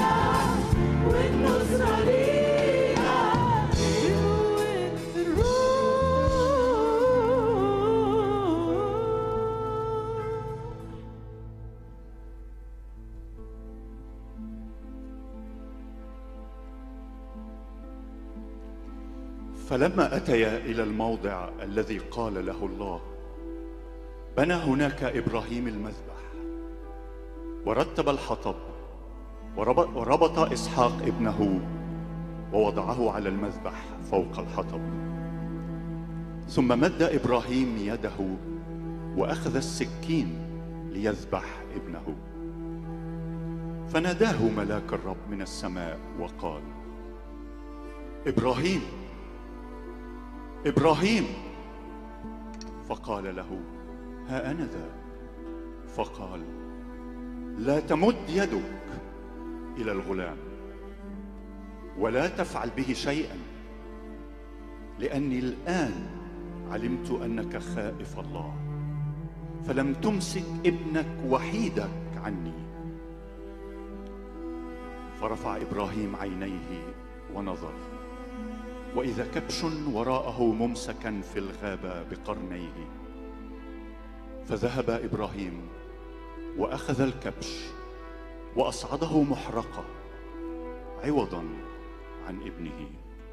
والنصرة لينا بقوة الروح فلما اتيا الى الموضع الذي قال له الله بنى هناك ابراهيم المذبح ورتب الحطب وربط, وربط اسحاق ابنه ووضعه على المذبح فوق الحطب ثم مد ابراهيم يده واخذ السكين ليذبح ابنه فناداه ملاك الرب من السماء وقال ابراهيم ابراهيم فقال له ها انا ذا فقال لا تمد يدك الى الغلام ولا تفعل به شيئا لاني الان علمت انك خائف الله فلم تمسك ابنك وحيدك عني فرفع ابراهيم عينيه ونظر واذا كبش وراءه ممسكا في الغابه بقرنيه فذهب ابراهيم واخذ الكبش واصعده محرقه عوضا عن ابنه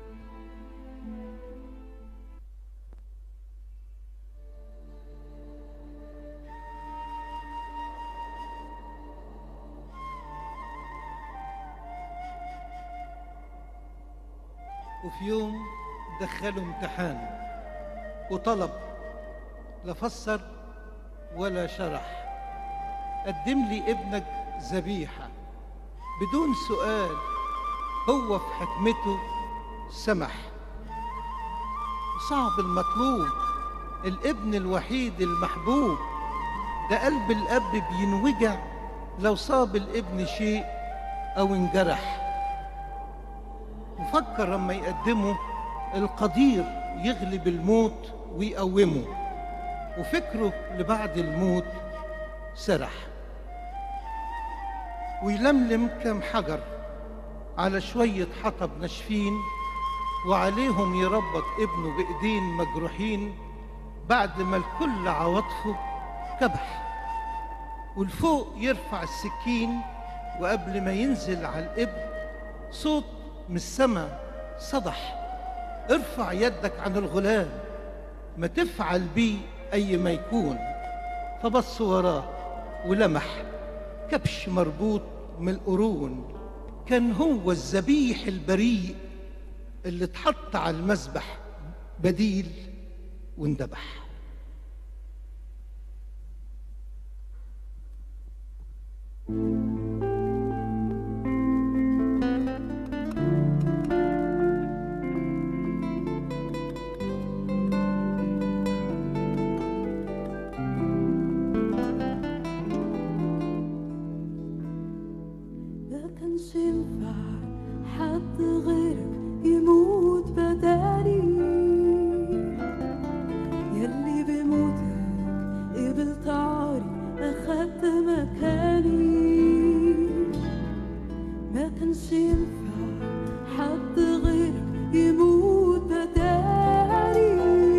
وفي يوم دخله امتحان وطلب لا فسر ولا شرح قدم لي ابنك ذبيحة بدون سؤال هو في حكمته سمح صعب المطلوب الابن الوحيد المحبوب ده قلب الأب بينوجع لو صاب الابن شيء أو انجرح وفكر لما يقدمه القدير يغلب الموت ويقومه وفكره لبعد الموت سرح ويلملم كم حجر على شوية حطب ناشفين وعليهم يربط ابنه بإيدين مجروحين بعد ما الكل عواطفه كبح والفوق يرفع السكين وقبل ما ينزل على الابن صوت من السماء صدح ارفع يدك عن الغلام ما تفعل بيه أي ما يكون فبص وراه ولمح كبش مربوط من القرون كان هو الذبيح البريء اللي اتحط على المذبح بديل واندبح ما كانش ينفع حد غيرك يموت بدالي يلي بموتك قبلت عاري أخدت مكاني ما كانش ينفع حد غيرك يموت بدالي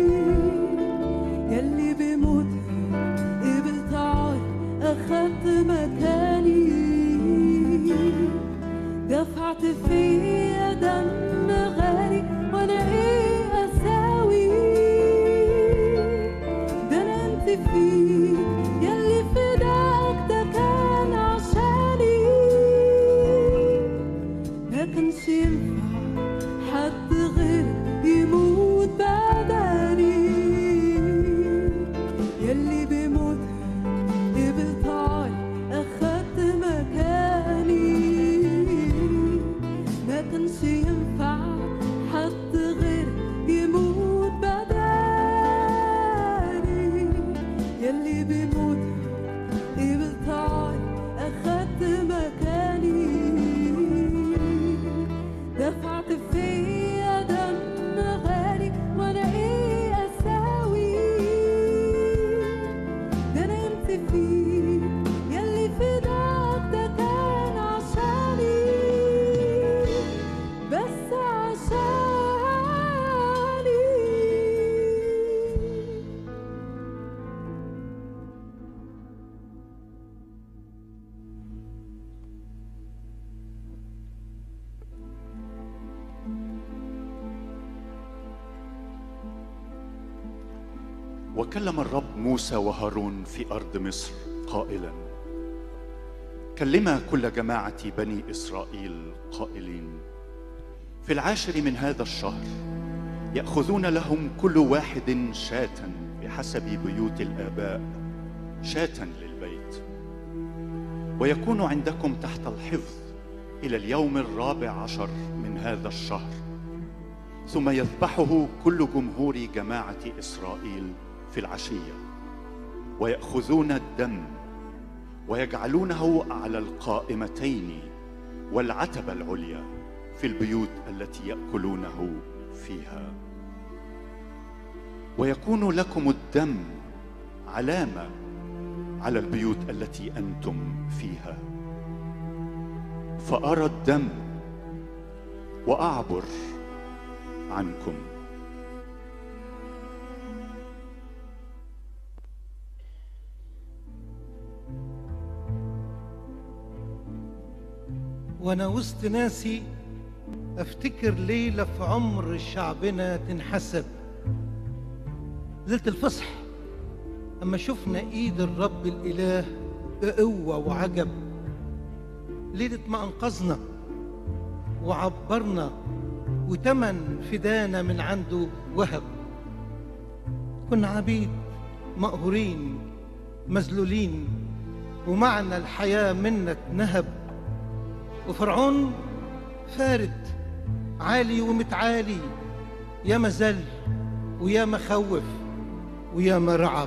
يلي بموتك قبلت عاري أخدت مكاني دفعت فيا دم غالي وانا ايه اساوي ده انا انت فيه يلي فداك ده كان عشاني ما كانش ينفع حد غيرك يموت بدالي يلي بموتك قبلت عاري أخدت مكاني ما كانش ينفع حد غير يموت بدالي يلي بموتك قبلت عاري أخدت مكاني دفعت فيا دم غالي وانا ايه اساوي ده انا انت فيه يلي فداك ده كان عشاني بس عشاني وكلم الرب موسى وهارون في ارض مصر قائلا كلما كل جماعه بني اسرائيل قائلين في العاشر من هذا الشهر ياخذون لهم كل واحد شاة بحسب بيوت الاباء شاة للبيت ويكون عندكم تحت الحفظ الى اليوم الرابع عشر من هذا الشهر ثم يذبحه كل جمهور جماعه اسرائيل في العشيه وياخذون الدم ويجعلونه على القائمتين والعتبه العليا في البيوت التي ياكلونه فيها ويكون لكم الدم علامه على البيوت التي انتم فيها فارى الدم واعبر عنكم وانا وسط ناسي افتكر ليله في عمر شعبنا تنحسب ليله الفصح اما شفنا ايد الرب الاله بقوه وعجب ليله ما انقذنا وعبرنا وتمن فدانا من عنده وهب كنا عبيد مقهورين مذلولين ومعنى الحياة منك نهب وفرعون فارد عالي ومتعالي يا مزل ويا مخوف ويا مرعب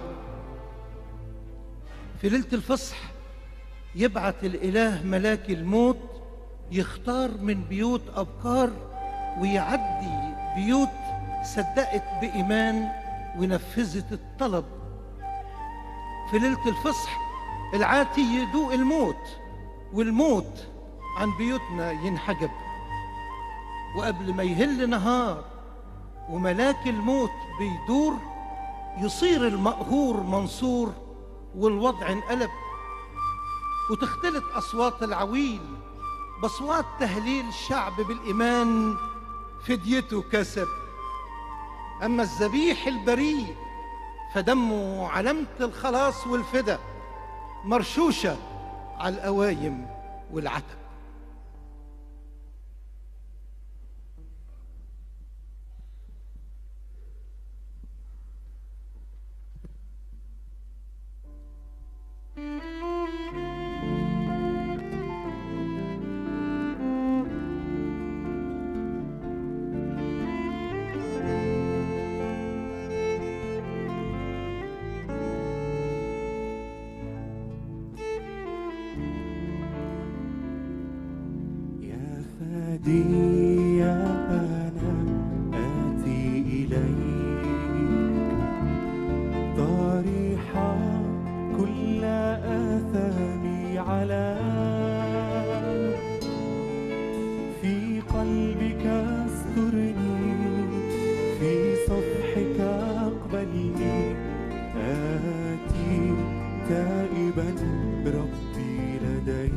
في ليلة الفصح يبعت الإله ملاك الموت يختار من بيوت أبكار ويعدي بيوت صدقت بإيمان ونفذت الطلب في ليلة الفصح العاتي يدوق الموت والموت عن بيوتنا ينحجب وقبل ما يهل نهار وملاك الموت بيدور يصير المقهور منصور والوضع انقلب وتختلط أصوات العويل بأصوات تهليل الشعب بالإيمان فديته كسب أما الذبيح البريء فدمه علامة الخلاص والفدا مرشوشة على القوايم والعتب يا فادي أنا آتي إليك ضريحا كل آثامي على في قلبك استرني في صفحك اقبلني آتي تائبا ربي لديك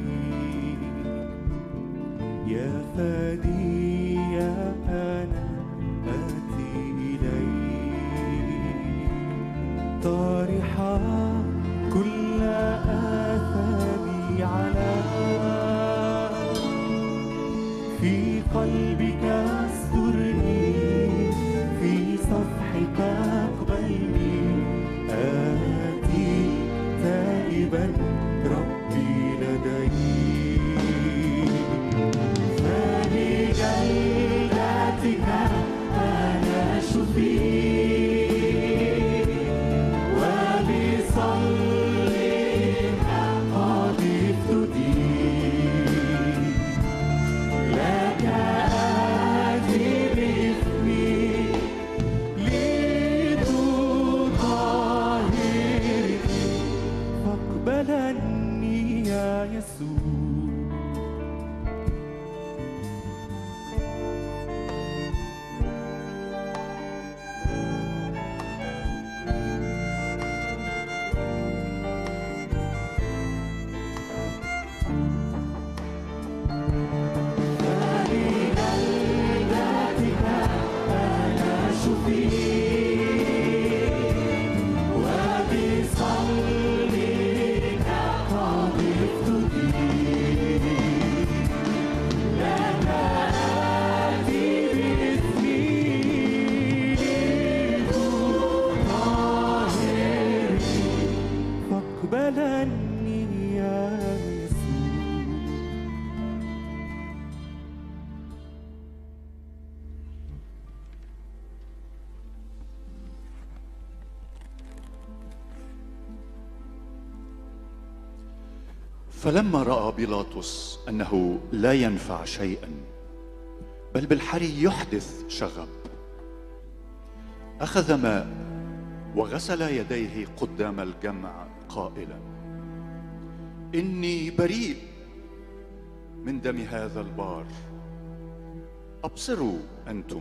يا فادي يا أنا آتي إليك طارحا كل آثامي على في قلبك استرني في صفحك اقبلني آتي تائبا ربي لديك فبجلدتك أنا شفيت وبصلبك قد افتديت لك آتي بإثمي لتطهرني فاقبلني يا يسوع فاقبلني يا يسوع فلما راى بيلاطس انه لا ينفع شيئا بل بالحري يحدث شغب اخذ ماء وغسل يديه قدام الجمع قائلا اني بريء من دم هذا البار ابصروا انتم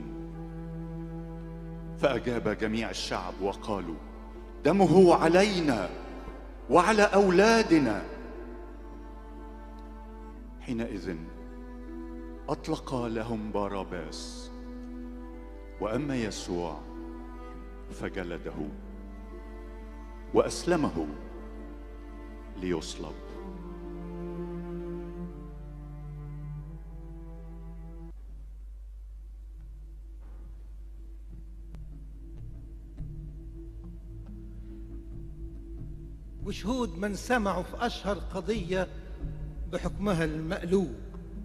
فاجاب جميع الشعب وقالوا دمه علينا وعلى اولادنا حينئذ اطلق لهم باراباس واما يسوع فجلده واسلمه ليصلب وشهود من سمعوا في أشهر قضية بحكمها المقلوب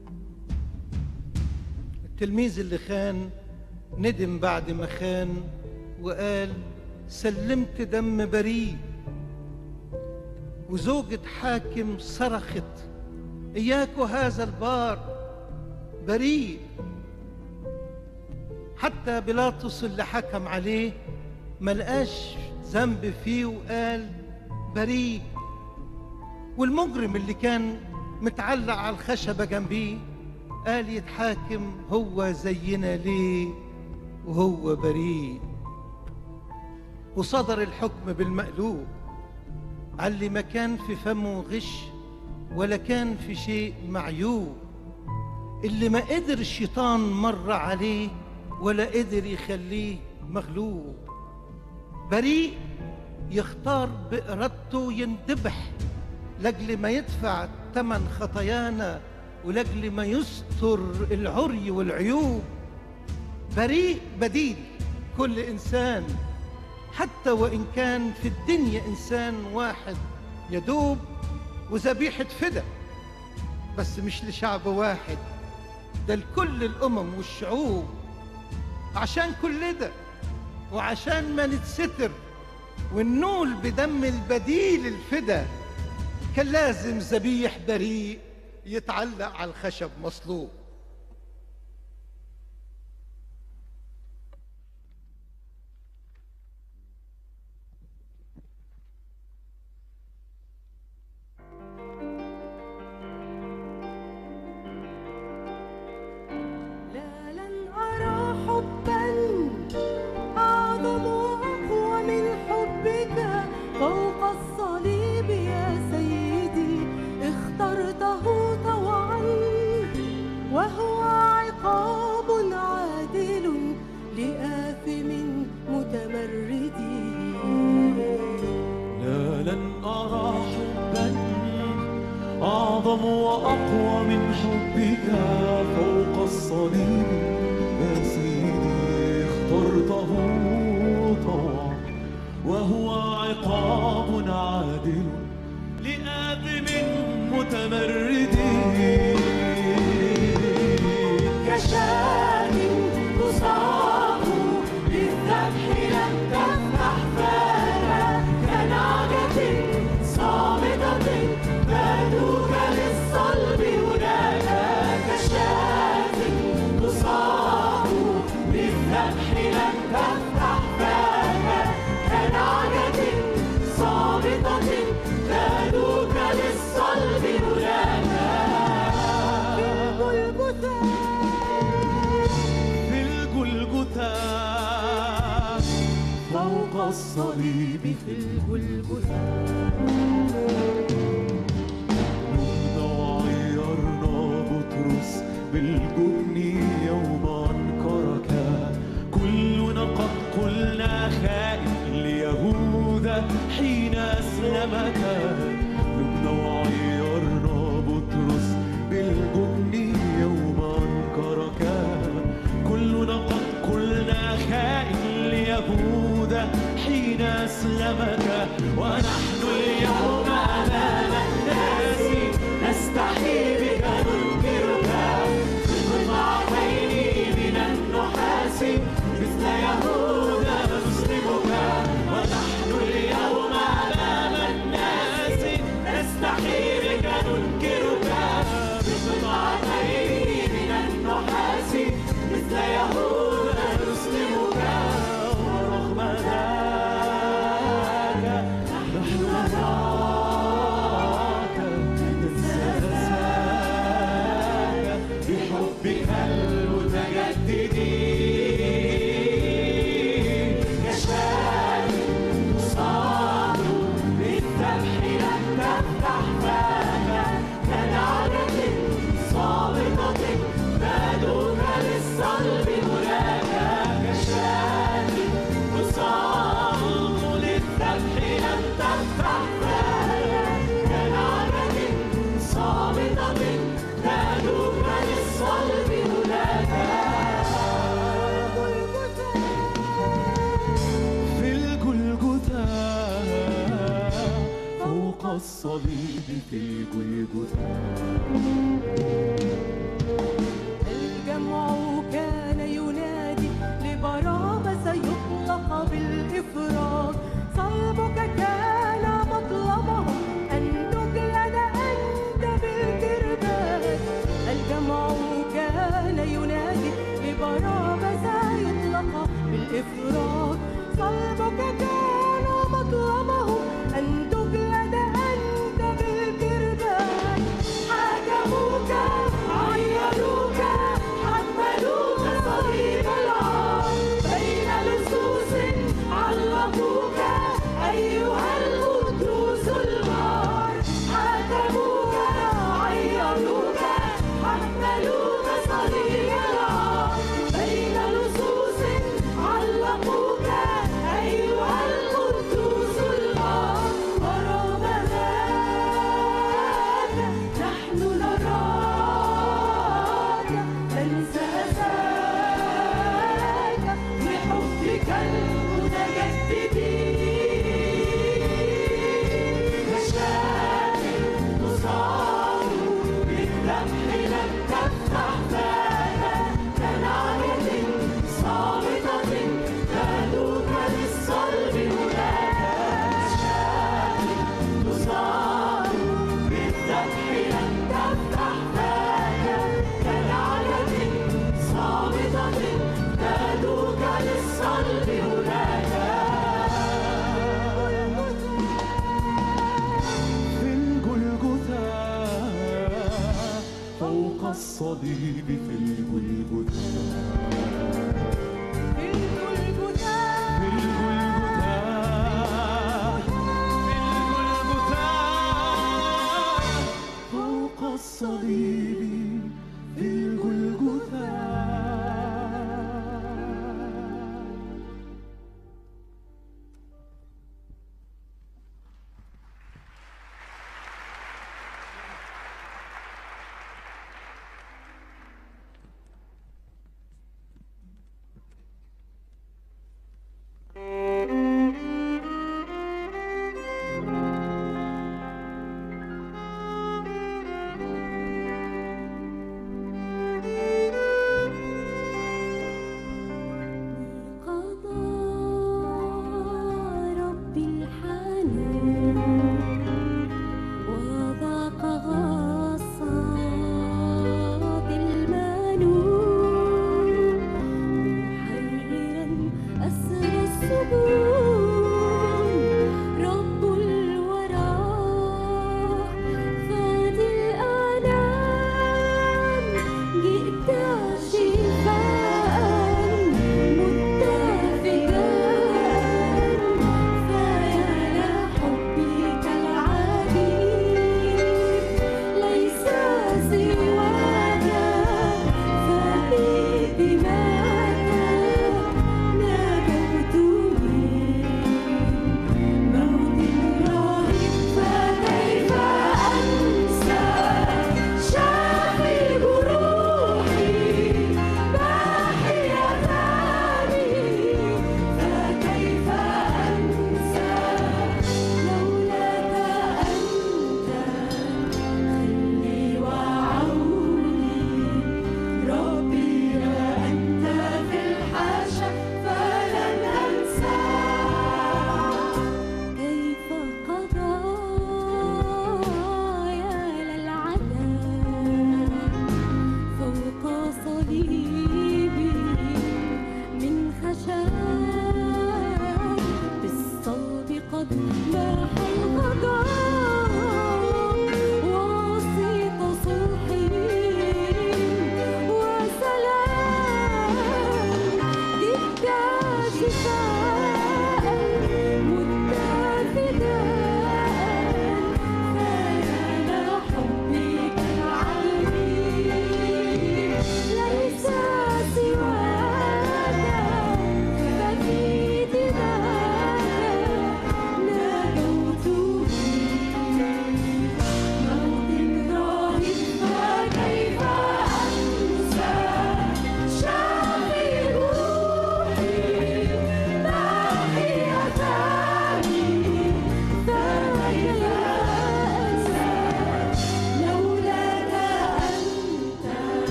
التلميذ اللي خان ندم بعد ما خان وقال سلمت دم بريء وزوجة حاكم صرخت إياك هذا البار بريء حتى بيلاطس اللي حكم عليه ملقاش ذنب فيه وقال بريء والمجرم اللي كان متعلق على الخشبة جنبيه قال يتحاكم هو زينا ليه وهو بريء وصدر الحكم بالمقلوب على اللي ما كان في فمه غش ولا كان في شيء معيوب اللي ما قدر الشيطان مر عليه ولا قدر يخليه مغلوب بريء يختار بإرادته يندبح لأجل ما يدفع ثمن خطايانا ولأجل ما يستر العري والعيوب بريء بديل كل إنسان حتى وإن كان في الدنيا إنسان واحد يدوب وذبيحة فدا بس مش لشعب واحد ده لكل الأمم والشعوب عشان كل ده وعشان ما نتستر والنول بدم البديل الفدا كان لازم ذبيح بريء يتعلق على الخشب مصلوب لا لن أرى حبا أعظم وأقوى من حبك فوق الصليب يا سيدي اخترته طوعا وهو عقاب عادل لآثم متمرد لا لن أرى حبا أعظم وأقوى من حبك فوق الصليب يا سيدي اخترته طوعا وهو عقاب عادل لآثم متمرد كشاة تصاب بالذبح لم تفتح فاها كنعجة صامتة بادوك للصلب هناك كشاة تصاب بالذبح لم تفتح فاها كنعجة صامتة بادوك للصلب هناك في الجلجثة فوق الصليب في الجلجثة نمنا وعيرنا بطرس بالجبن يوم أنكرك كلنا قد قلنا خائف ليهوذا حين أسلمك نمنا وعيرنا بطرس بالجبن يوم أنكرك كلنا قد قلنا خائن ليهوذا حين أسلمك ونحن اليوم أمام الناس نستحي بك ننكرك بقطعتين من النحاس مثل يهوذا نسلمك ونحن اليوم أمام الناس نستحي بك ننكرك بقطعتين من النحاس مثل يهوذا نسلمك ورغم ذاك نحن نراك الأبرار صلبك كان مطلبهم أن تجلد أنت بالكرباج حاكموك عيروك حملوك صليب العار بين لصوص علقوك أيها القدوس الغار حاكموك عيروك حملوك صليب العار بين لصوص علقوك أيها القدوس الغار ورغم ذاك نحن نراك تنسى أساك بحبك المتجدد مشاكل تصاب بالذبح لم تفتح فانا كنعية صامتة تهدوك للصلب هناك مشاكل تصاب بالذبح لم تفتح فانا كنعية صامتة تهدوك للصلب هناك في الجلجثة فوق الصليب في الجلجثة في الجلجثة في الجلجثة في الجلجثة فوق الصليب في الجلجثة قضى ربي الحنون وذاق غصات المنون محيرا أسر السجون رب الورى فادي الأنام جئت شفاء متفقا فيا حبك العجيب ليس سواك فبدماك نجوتني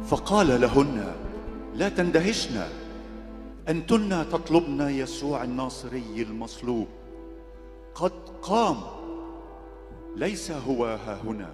فقال لهن لا تندهشن انتن تطلبن يسوع الناصري المصلوب قد قام ليس هو ها هنا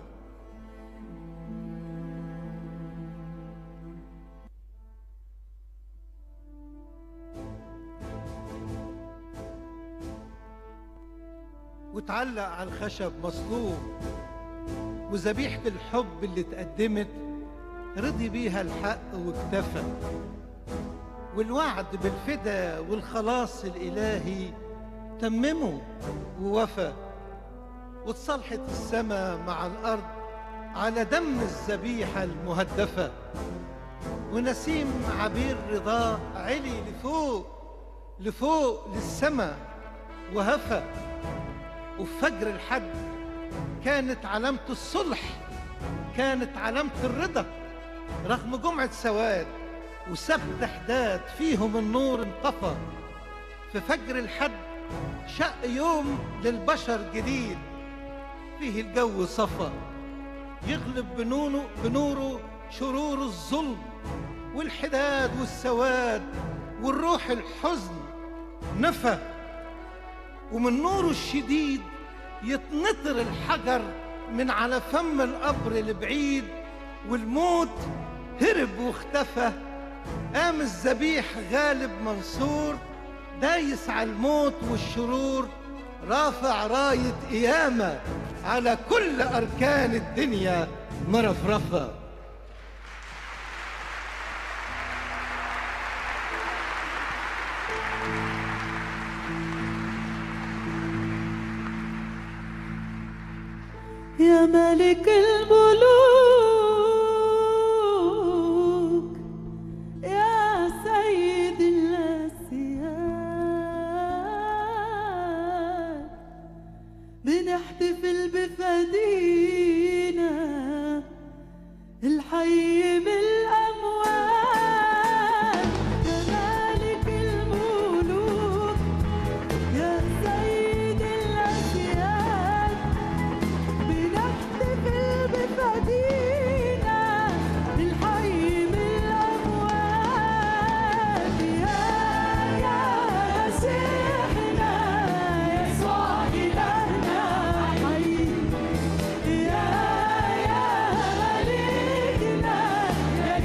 وتعلق على الخشب مصلوب وذبيحة الحب اللي اتقدمت رضي بيها الحق واكتفى والوعد بالفدا والخلاص الإلهي تممه ووفى واتصالحت السماء مع الأرض على دم الذبيحة المهدفة ونسيم عبير رضاه علي لفوق لفوق للسماء وهفى وفي فجر الحد كانت علامة الصلح كانت علامة الرضا رغم جمعة سواد وسبت حداد فيهم النور انطفى في فجر الحد شق يوم للبشر جديد فيه الجو صفى يغلب بنونه بنوره شرور الظلم والحداد والسواد والروح الحزن نفى ومن نوره الشديد يتنطر الحجر من على فم القبر البعيد والموت هرب واختفى قام الذبيح غالب منصور دايس على الموت والشرور رافع راية قيامة على كل أركان الدنيا مرفرفة يا ملك الملوك يا سيد الأسياد بنحتفل بفدينا الحي بالأموات يا ملك الملوك يا سيد الأسياد بنحتفل بفدينا الحي من الأموات يا يا مسيحنا يسوع إلهنا حي يا يا ملكنا يا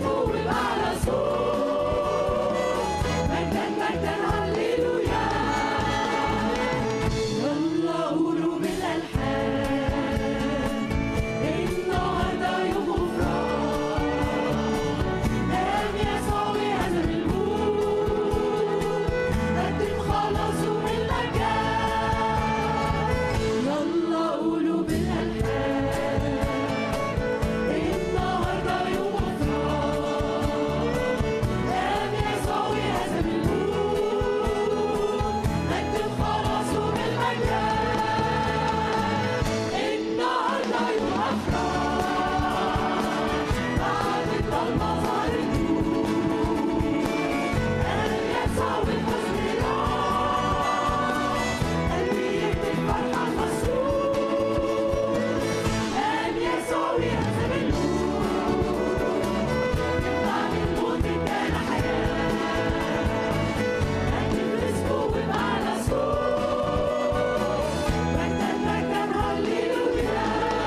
اسمه بأعلى صوت مجدا مجدا هللويا يلا قولوا بالألحان النهارده يوم غفران قام يسوع وهزم الموت قدم خلاصه بالمجان يلا قولوا بالألحان النهارده يوم غفران قام يسوع وهزم الموت قدم خلاصه بالمجان النهارده يوم أفراح بعد الضلمة ظهر النور قام يسوع والحزن راح قلبي يكتب فرحة مسرور قام يسوع ويهزم الموت بعد الموت ادانا حياة قدم رزقه وبأعلى صوت مجدا مجدا هللويا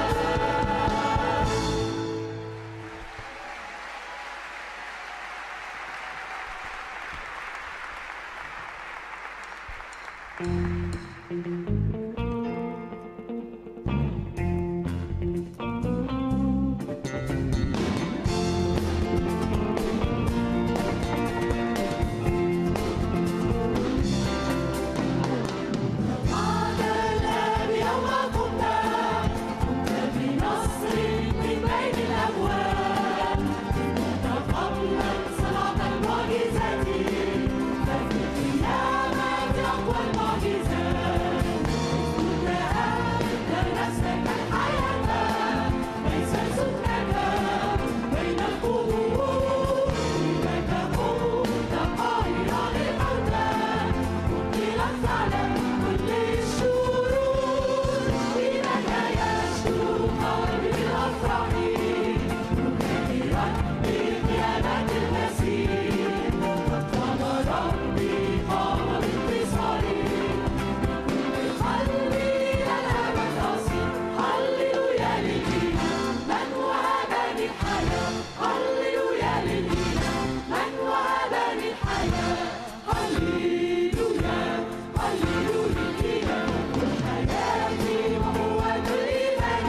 بعد الآب يوم قمت قمت بنصر من بين الأموات كنت قبلا صنعت المعجزات ففي القيامة أقوى المعجزات كنت أنت نفسك الحياة ليس سكنك بين القبور إنك قمت قاهرا للموتى مبطلا فعلا كل الشرور إنك يشكو قلبي بالأفراح مكبرا بقيامة المسيح قد قام ربي قام بانتصاري بكل قلبي للأبد أصير هللويا للإله من وهبني الحياة هللويا للإله من وهبني الحياة هللويا هللويا للإله حياتي وقوة الإيمان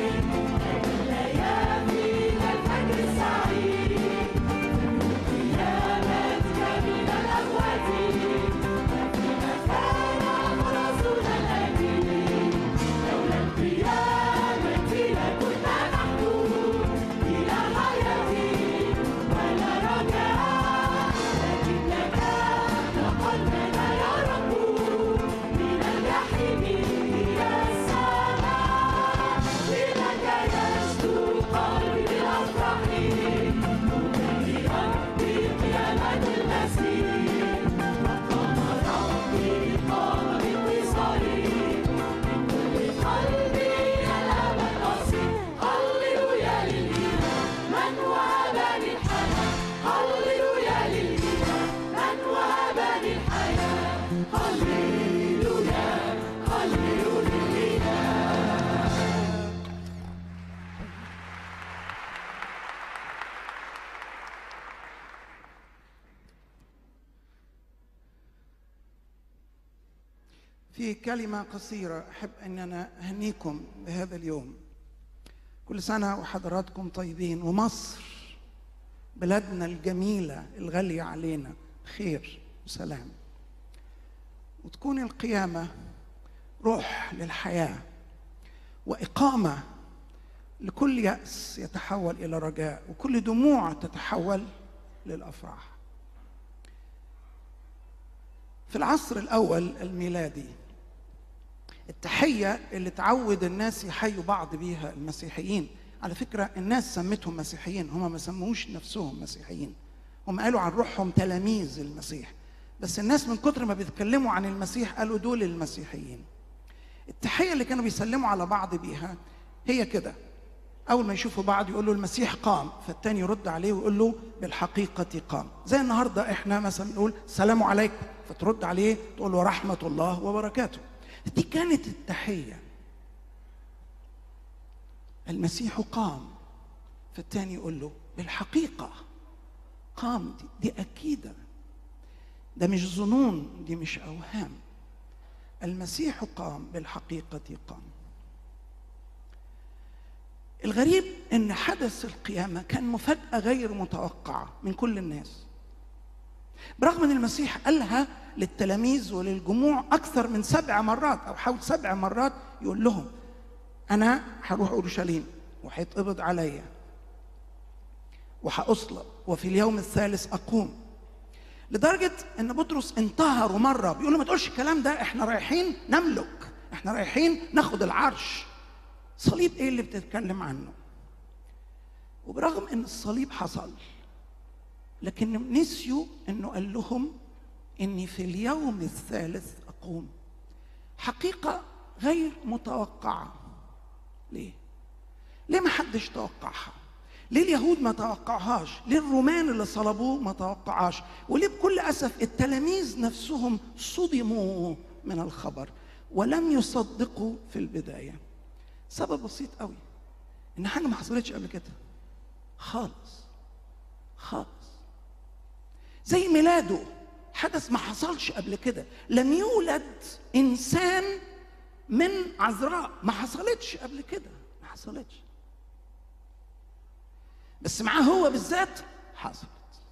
الليالي الفجر السعيد قيامتك من الأموات ففيما كان فرسنا الأمين لولا القيامة لكنا نحن إلى حياتي ولا رجاء لكنك نقلنا يا رب من الجحيم إلى السماء إليك يشكو قلبي بالأفراح مبتهرا بقيامة المسيح وقام ربي قام بانتصاري من كل قلبي الأبد أصير هللويا للإله من وهبني الحياة هللويا للإله من وهبني الحياة هللويا هللويا للإله في كلمة قصيرة أحب أن أنا أهنيكم بهذا اليوم كل سنة وحضراتكم طيبين ومصر بلادنا الجميلة الغالية علينا خير وسلام وتكون القيامة روح للحياة وإقامة لكل يأس يتحول إلى رجاء وكل دموع تتحول للأفراح في العصر الأول الميلادي التحية اللي تعود الناس يحيوا بعض بيها المسيحيين على فكرة الناس سمتهم مسيحيين هم ما سموش نفسهم مسيحيين هم قالوا عن روحهم تلاميذ المسيح بس الناس من كتر ما بيتكلموا عن المسيح قالوا دول المسيحيين التحية اللي كانوا بيسلموا على بعض بيها هي كده أول ما يشوفوا بعض يقولوا المسيح قام فالتاني يرد عليه ويقول له بالحقيقة قام زي النهاردة احنا مثلا نقول السلام عليكم فترد عليه تقول له رحمة الله وبركاته دي كانت التحية المسيح قام فالتاني يقول له بالحقيقة قام دي, دي أكيدة ده مش ظنون دي مش أوهام المسيح قام بالحقيقة قام الغريب ان حدث القيامه كان مفاجاه غير متوقعه من كل الناس برغم ان المسيح قالها للتلاميذ وللجموع اكثر من سبع مرات او حول سبع مرات يقول لهم انا هروح اورشليم وهيتقبض عليا وهاصلب وفي اليوم الثالث اقوم لدرجه ان بطرس انتهر مره بيقول له ما تقولش الكلام ده احنا رايحين نملك احنا رايحين ناخد العرش صليب ايه اللي بتتكلم عنه وبرغم ان الصليب حصل لكن نسيوا انه قال لهم اني في اليوم الثالث اقوم حقيقه غير متوقعه ليه ليه ما حدش توقعها ليه اليهود ما توقعهاش ليه الرومان اللي صلبوه ما توقعهاش وليه بكل اسف التلاميذ نفسهم صدموا من الخبر ولم يصدقوا في البدايه سبب بسيط قوي ان حاجه ما حصلتش قبل كده خالص خالص زي ميلاده حدث ما حصلش قبل كده لم يولد انسان من عذراء ما حصلتش قبل كده ما حصلتش بس معاه هو بالذات حصلت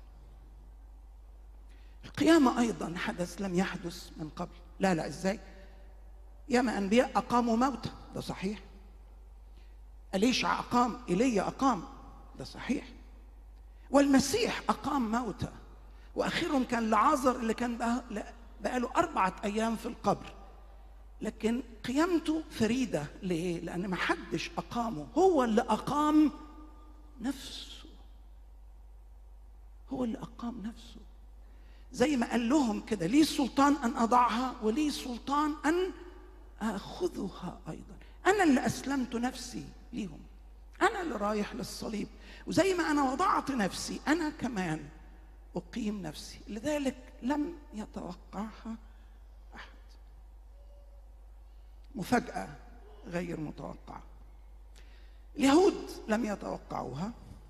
القيامة أيضا حدث لم يحدث من قبل لا لا إزاي ياما أنبياء أقاموا موتى ده صحيح أليشع أقام إيليا أقام ده صحيح والمسيح أقام موتى وآخرهم كان لعازر اللي كان بقى- بقاله أربعة أيام في القبر لكن قيامته فريدة ليه؟ لأن ما حدش أقامه هو اللي أقام نفسه هو اللي أقام نفسه زي ما قال لهم كده لي سلطان أن أضعها ولي سلطان أن آخذها أيضا أنا اللي أسلمت نفسي ليهم أنا اللي رايح للصليب وزي ما أنا وضعت نفسي أنا كمان أقيم نفسي لذلك لم يتوقعها أحد مفاجأة غير متوقعة اليهود لم يتوقعوها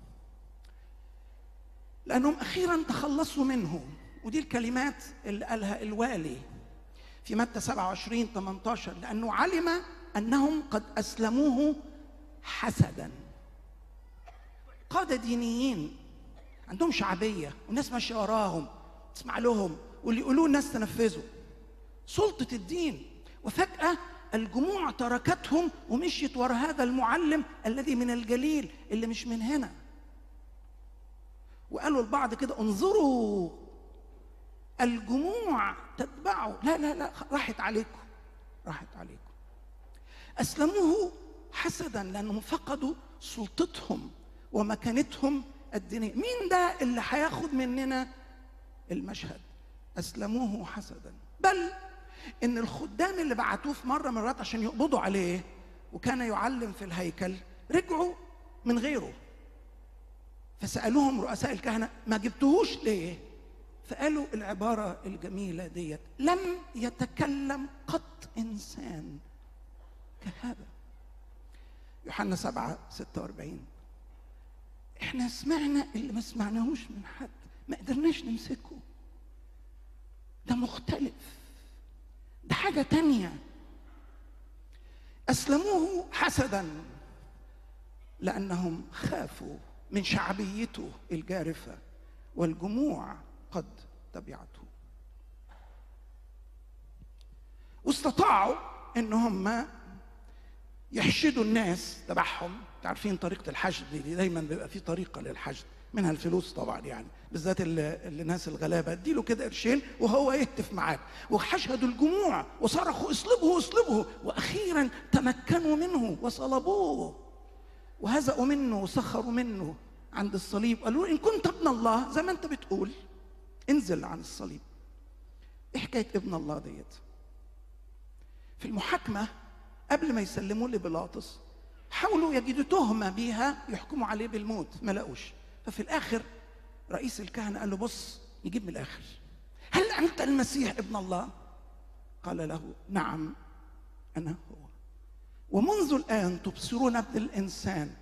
لأنهم أخيرا تخلصوا منه ودي الكلمات اللي قالها الوالي في متى 27 18 لأنه علم أنهم قد أسلموه حسدا قادة دينيين عندهم شعبية والناس ماشية وراهم تسمع لهم واللي يقولوه الناس تنفذه سلطة الدين وفجأة الجموع تركتهم ومشيت ورا هذا المعلم الذي من الجليل اللي مش من هنا وقالوا البعض كده انظروا الجموع تتبعه لا لا لا راحت عليكم راحت عليكم أسلموه حسدا لأنهم فقدوا سلطتهم ومكانتهم الدينية مين ده اللي هياخد مننا المشهد أسلموه حسدا بل إن الخدام اللي بعتوه في مرة من المرات عشان يقبضوا عليه وكان يعلم في الهيكل رجعوا من غيره فسألوهم رؤساء الكهنة ما جبتوهوش ليه فقالوا العبارة الجميلة ديت لم يتكلم قط إنسان كهذا يوحنا 7 46 احنا سمعنا اللي ما سمعناهوش من حد ما قدرناش نمسكه ده مختلف ده حاجة تانية أسلموه حسدا لأنهم خافوا من شعبيته الجارفة والجموع قد تبعته واستطاعوا ان هم يحشدوا الناس تبعهم عارفين طريقة الحشد دي دايما بيبقى في طريقة للحشد منها الفلوس طبعا يعني بالذات اللي اللي الناس الغلابه اديله كده قرشين وهو يهتف معاك وحشدوا الجموع وصرخوا اصلبه اصلبه واخيرا تمكنوا منه وصلبوه وهزأوا منه وسخروا منه عند الصليب قالوا له ان كنت ابن الله زي ما انت بتقول انزل عن الصليب ايه حكايه ابن الله ديت في المحاكمه قبل ما يسلموه لبيلاطس حاولوا يجدوا تهمه بيها يحكموا عليه بالموت ما لقوش ففي الاخر رئيس الكهنه قال له بص نجيب من الاخر هل انت المسيح ابن الله قال له نعم انا هو ومنذ الان تبصرون ابن الانسان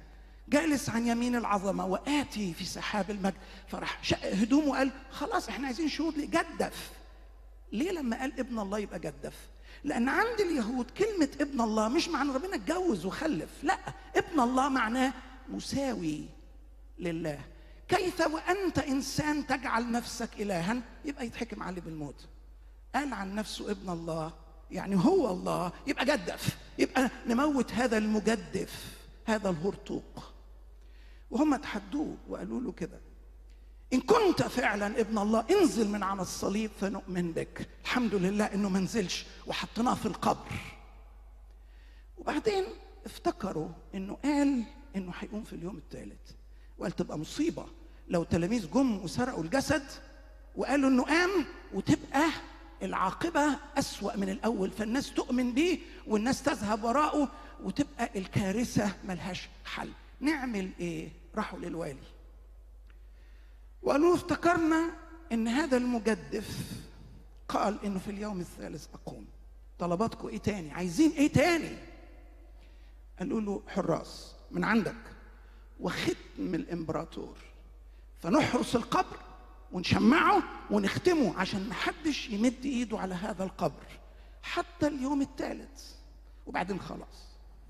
جالس عن يمين العظمة وآتي في سحاب المجد فراح شق هدومه وقال خلاص احنا عايزين شهود ليه جدف ليه لما قال ابن الله يبقى جدف لأن عند اليهود كلمة ابن الله مش معنى ربنا اتجوز وخلف لا ابن الله معناه مساوي لله كيف وأنت إنسان تجعل نفسك إلها يبقى يتحكم عليه بالموت قال عن نفسه ابن الله يعني هو الله يبقى جدف يبقى نموت هذا المجدف هذا الهرطوق وهم تحدوه وقالوا له كده إن كنت فعلا ابن الله انزل من على الصليب فنؤمن بك الحمد لله إنه ما نزلش وحطيناه في القبر وبعدين افتكروا إنه قال إنه هيقوم في اليوم الثالث وقال تبقى مصيبة لو تلاميذ جم وسرقوا الجسد وقالوا إنه قام وتبقى العاقبة أسوأ من الأول فالناس تؤمن بيه والناس تذهب وراءه وتبقى الكارثة ملهاش حل نعمل إيه؟ راحوا للوالي وقالوا له افتكرنا ان هذا المجدف قال انه في اليوم الثالث اقوم طلباتكم ايه تاني عايزين ايه تاني قالوا له حراس من عندك وختم الامبراطور فنحرس القبر ونشمعه ونختمه عشان محدش يمد ايده على هذا القبر حتى اليوم الثالث وبعدين خلاص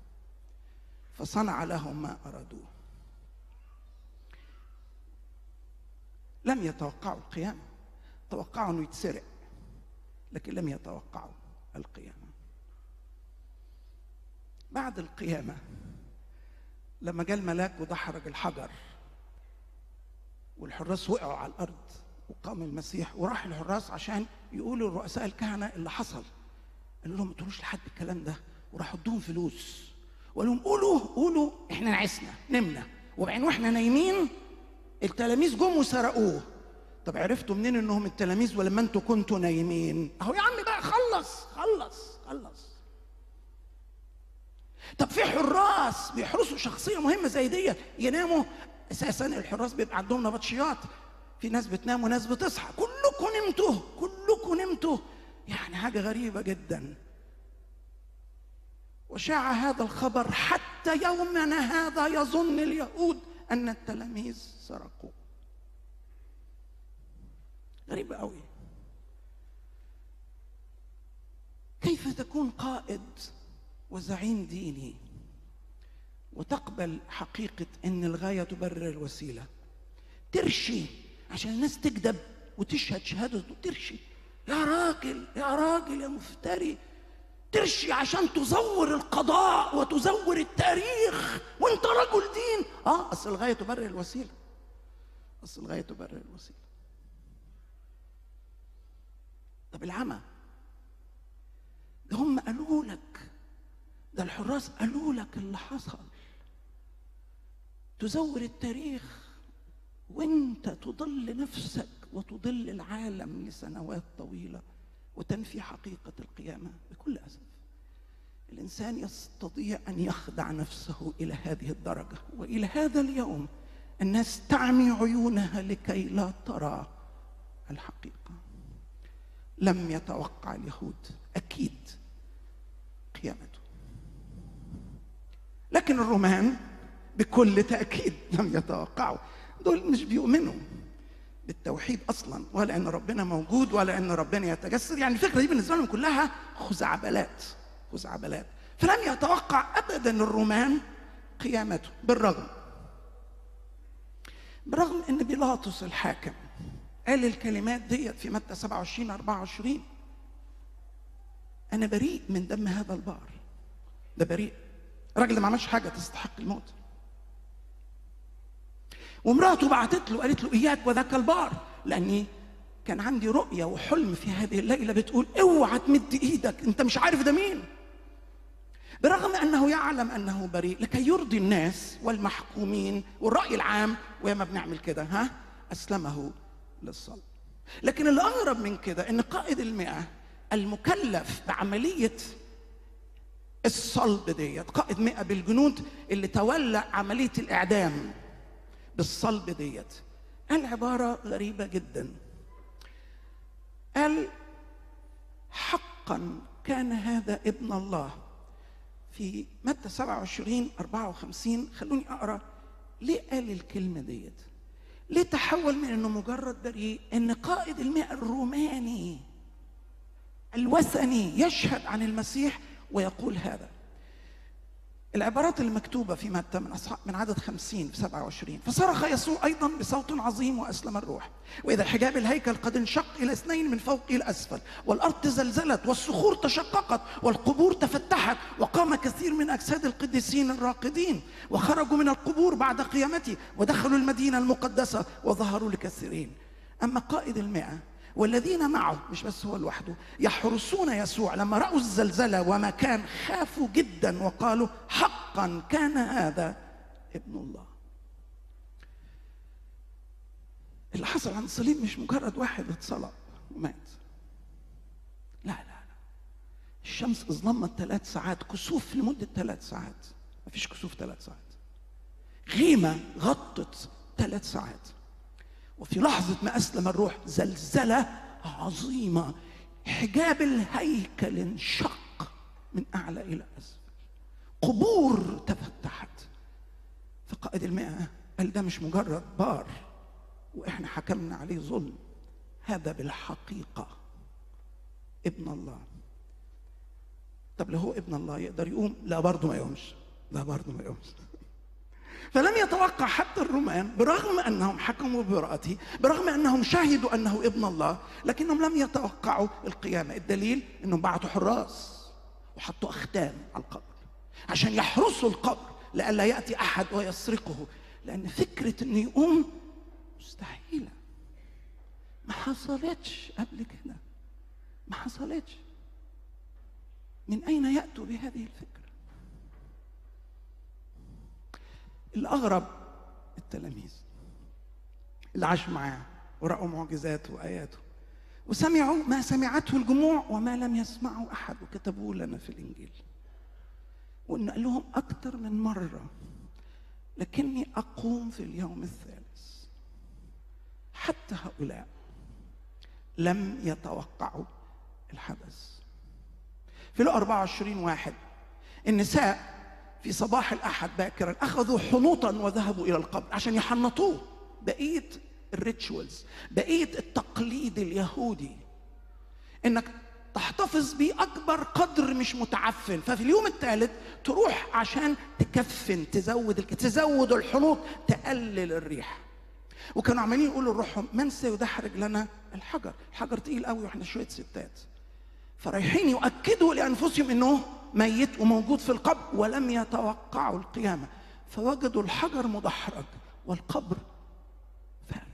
فصنع لهم ما ارادوه لم يتوقعوا القيامة توقعوا أنه يتسرق لكن لم يتوقعوا القيامة بعد القيامة لما جاء الملاك ودحرج الحجر والحراس وقعوا على الأرض وقام المسيح وراح الحراس عشان يقولوا لرؤساء الكهنة اللي حصل قالوا لهم ما تقولوش لحد الكلام ده وراحوا ادوهم فلوس وقالوا لهم قولوا قولوا احنا نعسنا نمنا وبعدين واحنا نايمين التلاميذ جم وسرقوه طب عرفتوا منين انهم التلاميذ ولما انتوا كنتوا نايمين اهو يا عم بقى خلص خلص خلص طب في حراس بيحرسوا شخصيه مهمه زي دي يناموا اساسا الحراس بيبقى عندهم نبطشيات في ناس بتنام وناس بتصحى كلكم نمتوا كلكم نمتوا يعني حاجه غريبه جدا وشاع هذا الخبر حتى يومنا هذا يظن اليهود ان التلاميذ سرقوا غريبة قوي كيف تكون قائد وزعيم ديني وتقبل حقيقة أن الغاية تبرر الوسيلة ترشي عشان الناس تكذب وتشهد شهادة ترشي يا راجل يا راجل يا مفتري ترشي عشان تزور القضاء وتزور التاريخ وانت رجل دين اه اصل الغايه تبرر الوسيله اصل الغايه تبرر الوسيله طب العمى ده هم قالوا لك ده الحراس قالوا لك اللي حصل تزور التاريخ وانت تضل نفسك وتضل العالم لسنوات طويله وتنفي حقيقه القيامه بكل اسف الانسان يستطيع ان يخدع نفسه الى هذه الدرجه والى هذا اليوم الناس تعمي عيونها لكي لا ترى الحقيقه لم يتوقع اليهود اكيد قيامته لكن الرومان بكل تاكيد لم يتوقعوا دول مش بيؤمنوا بالتوحيد اصلا ولا ان ربنا موجود ولا ان ربنا يتجسد يعني الفكره دي بالنسبه لهم كلها خزعبلات خزعبلات فلم يتوقع ابدا الرومان قيامته بالرغم برغم ان بيلاطس الحاكم قال الكلمات ديت في متى 27 24 انا بريء من دم هذا البار ده بريء الراجل ده ما عملش حاجه تستحق الموت ومراته بعتت له قالت له اياك وذاك البار لاني كان عندي رؤيه وحلم في هذه الليله بتقول اوعى تمد ايدك انت مش عارف ده مين برغم انه يعلم انه بريء لكي يرضي الناس والمحكومين والراي العام وياما بنعمل كده ها اسلمه للصلب لكن اللي اغرب من كده ان قائد المئه المكلف بعمليه الصلب ديت قائد مئة بالجنود اللي تولى عملية الإعدام بالصلب ديت قال عبارة غريبة جدا قال حقا كان هذا ابن الله في متى 27 54 خلوني اقرا ليه قال الكلمة ديت ليه تحول من انه مجرد بريء ان قائد المئة الروماني الوثني يشهد عن المسيح ويقول هذا العبارات المكتوبة في متى من أصحاب من عدد خمسين في سبعة وعشرين فصرخ يسوع أيضا بصوت عظيم وأسلم الروح وإذا حجاب الهيكل قد انشق إلى اثنين من فوق إلى أسفل والأرض تزلزلت والصخور تشققت والقبور تفتحت وقام كثير من أجساد القديسين الراقدين وخرجوا من القبور بعد قيامته ودخلوا المدينة المقدسة وظهروا لكثيرين أما قائد المئة والذين معه مش بس هو لوحده يحرسون يسوع لما رأوا الزلزلة وما كان خافوا جدا وقالوا حقا كان هذا ابن الله اللي حصل عن الصليب مش مجرد واحد اتصلب ومات لا لا لا الشمس اظلمت ثلاث ساعات كسوف لمدة ثلاث ساعات مفيش كسوف ثلاث ساعات غيمة غطت ثلاث ساعات وفي لحظة ما أسلم الروح زلزلة عظيمة حجاب الهيكل انشق من أعلى إلى أسفل قبور تفتحت فقائد المئة قال ده مش مجرد بار وإحنا حكمنا عليه ظلم هذا بالحقيقة ابن الله طب لو هو ابن الله يقدر يقوم لا برضه ما يقومش لا برضه ما يقومش فلم يتوقع حتى الرومان برغم انهم حكموا ببراءته برغم انهم شهدوا انه ابن الله لكنهم لم يتوقعوا القيامه الدليل انهم بعتوا حراس وحطوا اختام على القبر عشان يحرسوا القبر لئلا ياتي احد ويسرقه لان فكره انه يقوم مستحيله ما حصلتش قبل كده ما حصلتش من اين ياتوا بهذه الفكره الأغرب التلاميذ اللي عاشوا معاه ورأوا معجزاته وآياته وسمعوا ما سمعته الجموع وما لم يسمعه أحد وكتبوه لنا في الإنجيل وإن قال لهم أكثر من مرة لكني أقوم في اليوم الثالث حتى هؤلاء لم يتوقعوا الحدث في ال 24 واحد النساء في صباح الأحد باكرا أخذوا حنوطا وذهبوا إلى القبر عشان يحنطوه بقية الريتشوالز بقية التقليد اليهودي إنك تحتفظ بيه أكبر قدر مش متعفن ففي اليوم الثالث تروح عشان تكفن تزود الك... تزود الحنوط تقلل الريح وكانوا عمالين يقولوا لروحهم من سيدحرج لنا الحجر الحجر تقيل قوي واحنا شويه ستات فرايحين يؤكدوا لانفسهم انه ميت وموجود في القبر ولم يتوقعوا القيامه فوجدوا الحجر مدحرج والقبر فارغ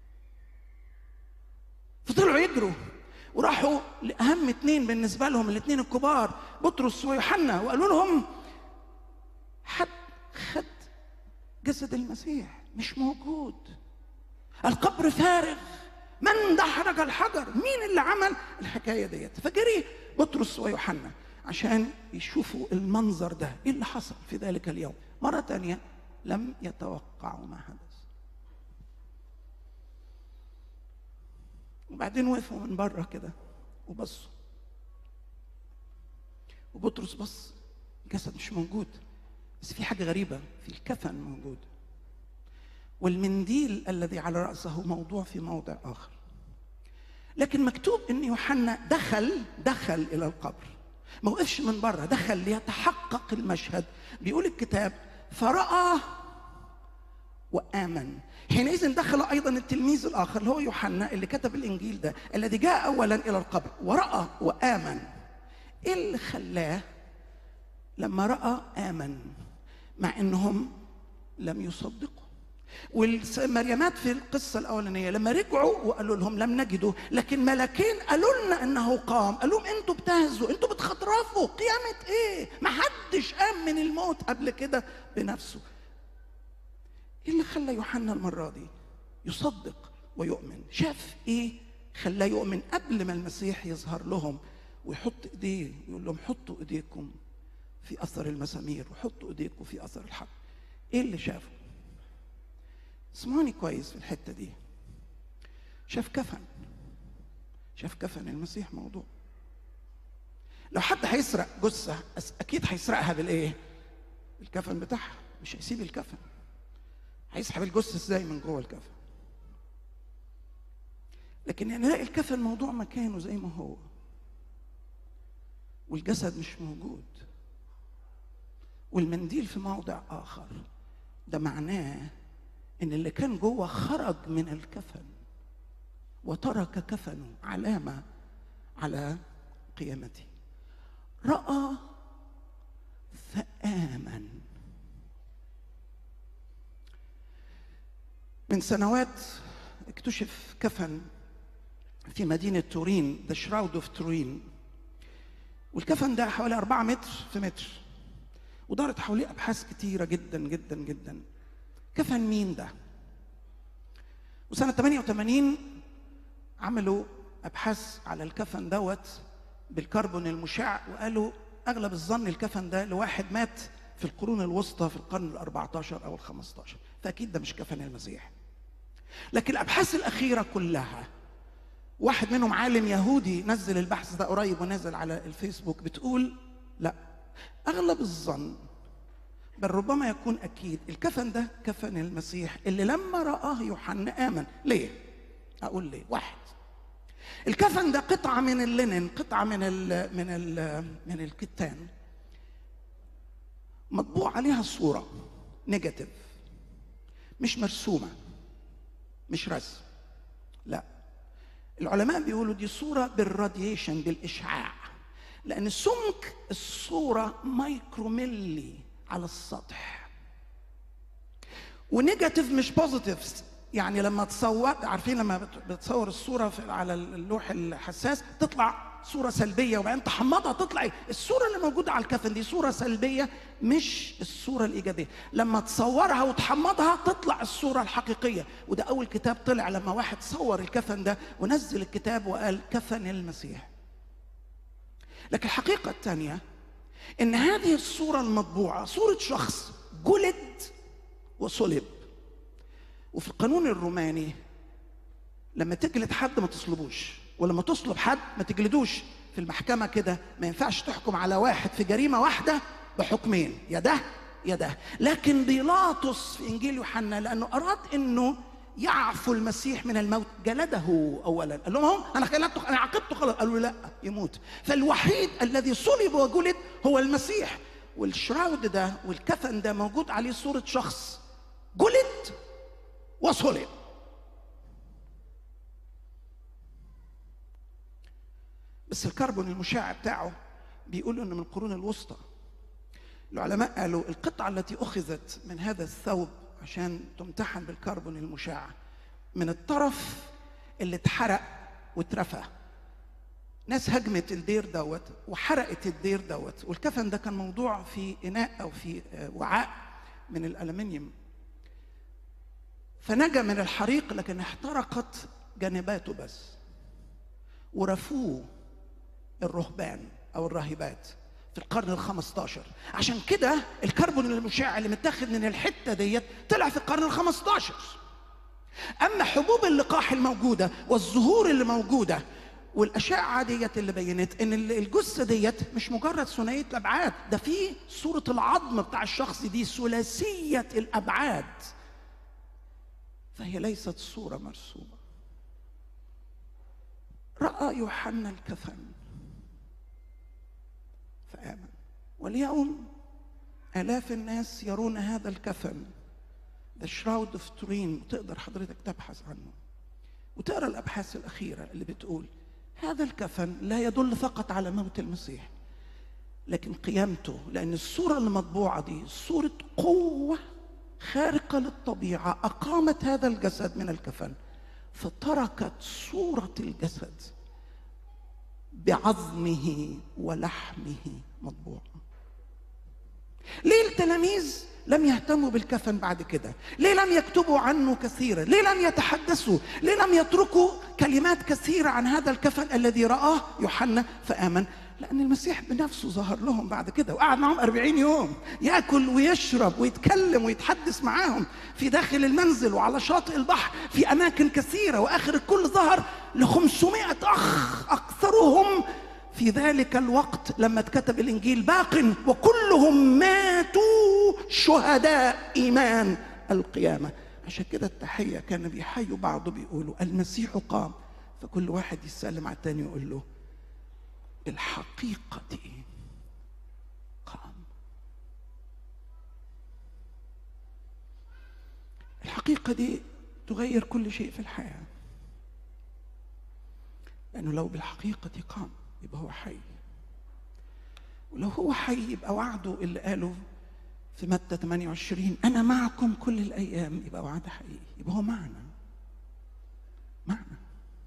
فطلعوا يجروا وراحوا لاهم اثنين بالنسبه لهم الاثنين الكبار بطرس ويوحنا وقالوا لهم حد خد جسد المسيح مش موجود القبر فارغ من دحرج الحجر مين اللي عمل الحكايه ديت فجري بطرس ويوحنا عشان يشوفوا المنظر ده ايه اللي حصل في ذلك اليوم مره تانية لم يتوقعوا ما حدث وبعدين وقفوا من بره كده وبصوا وبطرس بص الجسد مش موجود بس في حاجه غريبه في الكفن موجود والمنديل الذي على راسه موضوع في موضع اخر لكن مكتوب ان يوحنا دخل دخل الى القبر ما وقفش من بره دخل ليتحقق المشهد بيقول الكتاب فراى وامن حينئذ دخل ايضا التلميذ الاخر اللي هو يوحنا اللي كتب الانجيل ده الذي جاء اولا الى القبر وراى وامن ايه اللي خلاه لما راى امن مع انهم لم يصدقوا والمريمات في القصة الأولانية لما رجعوا وقالوا لهم لم نجده لكن ملكين قالوا لنا أنه قام قالوا لهم أنتوا بتهزوا أنتوا بتخطرفوا قيامة إيه ما حدش قام من الموت قبل كده بنفسه إيه اللي خلى يوحنا المرة دي يصدق ويؤمن شاف إيه خلاه يؤمن قبل ما المسيح يظهر لهم ويحط إيديه يقول لهم حطوا إيديكم في أثر المسامير وحطوا إيديكم في أثر الحق إيه اللي شافه اسمعوني كويس في الحته دي شاف كفن شاف كفن المسيح موضوع لو حد هيسرق جثه أس- اكيد هيسرقها بالايه الكفن بتاعها مش هيسيب الكفن هيسحب الجثه ازاي من جوه الكفن لكن نلاقي الكفن موضوع مكانه زي ما هو والجسد مش موجود والمنديل في موضع اخر ده معناه ان اللي كان جوه خرج من الكفن وترك كفنه علامه على قيامته راى فامن من سنوات اكتشف كفن في مدينة تورين ذا شراود اوف تورين والكفن ده حوالي أربعة متر في متر ودارت حواليه أبحاث كتيرة جدا جدا جدا كفن مين ده؟ وسنة 88 عملوا أبحاث على الكفن دوت بالكربون المشع وقالوا أغلب الظن الكفن ده لواحد مات في القرون الوسطى في القرن ال 14 أو ال 15 فأكيد ده مش كفن المسيح لكن الأبحاث الأخيرة كلها واحد منهم عالم يهودي نزل البحث ده قريب ونزل على الفيسبوك بتقول لا اغلب الظن بل ربما يكون اكيد الكفن ده كفن المسيح اللي لما رآه يوحنا امن ليه اقول ليه واحد الكفن ده قطعه من اللينن قطعه من ال من ال من الكتان مطبوع عليها صوره نيجاتيف مش مرسومه مش رسم لا العلماء بيقولوا دي صورة بالراديشن بالإشعاع لأن سمك الصورة مايكروميلي على السطح ونيجاتيف مش بوزيتيف يعني لما تصور عارفين لما بت- بتصور الصورة في على اللوح الحساس تطلع صورة سلبية وبعدين تحمضها تطلع إيه؟ الصورة اللي موجودة على الكفن دي صورة سلبية مش الصورة الإيجابية لما تصورها وتحمضها تطلع الصورة الحقيقية وده أول كتاب طلع لما واحد صور الكفن ده ونزل الكتاب وقال كفن المسيح لكن الحقيقة الثانية إن هذه الصورة المطبوعة صورة شخص جلد وصلب وفي القانون الروماني لما تجلد حد ما تصلبوش ولما تصلب حد ما تجلدوش في المحكمة كده ما ينفعش تحكم على واحد في جريمة واحدة بحكمين يا ده يا ده لكن بيلاطس في إنجيل يوحنا لأنه أراد أنه يعفو المسيح من الموت جلده أولا قال لهم اهو أنا جلدته أنا عاقبته خلاص قالوا لا يموت فالوحيد الذي صلب وجلد هو المسيح والشراود ده والكفن ده موجود عليه صورة شخص جلد وصلب بس الكربون المشع بتاعه بيقول انه من القرون الوسطى العلماء قالوا القطعه التي اخذت من هذا الثوب عشان تمتحن بالكربون المشع من الطرف اللي اتحرق واترفى ناس هجمت الدير دوت وحرقت الدير دوت والكفن ده كان موضوع في اناء او في آه، وعاء من الالمنيوم فنجا من الحريق لكن احترقت جانباته بس ورفوه الرهبان او الراهبات في القرن الخمستاشر عشان كده الكربون المشع اللي متاخد من الحته ديت طلع في القرن الخمستاشر اما حبوب اللقاح الموجوده والزهور اللي موجوده والاشعه ديت اللي بينت ان ال- الجثه ديت مش مجرد ثنائيه الابعاد ده في صوره العظم بتاع الشخص دي ثلاثيه الابعاد فهي ليست صوره مرسومه راى يوحنا الكفن فامن واليوم الاف الناس يرون هذا الكفن ذا شراود اوف تورين تقدر حضرتك تبحث عنه وتقرا الابحاث الاخيره اللي بتقول هذا الكفن لا يدل فقط على موت المسيح لكن قيامته لان الصوره المطبوعه دي صوره قوه خارقه للطبيعه اقامت هذا الجسد من الكفن فتركت صوره الجسد بعظمه ولحمه مطبوعه ليه التلاميذ لم يهتموا بالكفن بعد كده ليه لم يكتبوا عنه كثيرا ليه لم يتحدثوا ليه لم يتركوا كلمات كثيرة عن هذا الكفن الذي رآه يوحنا فآمن لأن المسيح بنفسه ظهر لهم بعد كده وقعد معهم أربعين يوم يأكل ويشرب ويتكلم ويتحدث معاهم في داخل المنزل وعلى شاطئ البحر في أماكن كثيرة وآخر الكل ظهر لخمسمائة أخ أكثرهم في ذلك الوقت لما اتكتب الانجيل باق وكلهم ماتوا شهداء ايمان القيامة عشان كده التحية كانوا بيحيوا بعض بيقولوا المسيح قام فكل واحد يسلم على التاني يقول له بالحقيقة قام الحقيقة دي تغير كل شيء في الحياة لأنه لو بالحقيقة قام يبقى هو حي ولو هو حي يبقى وعده اللي قاله في متى 28 أنا معكم كل الأيام يبقى وعد حقيقي يبقى هو معنا معنا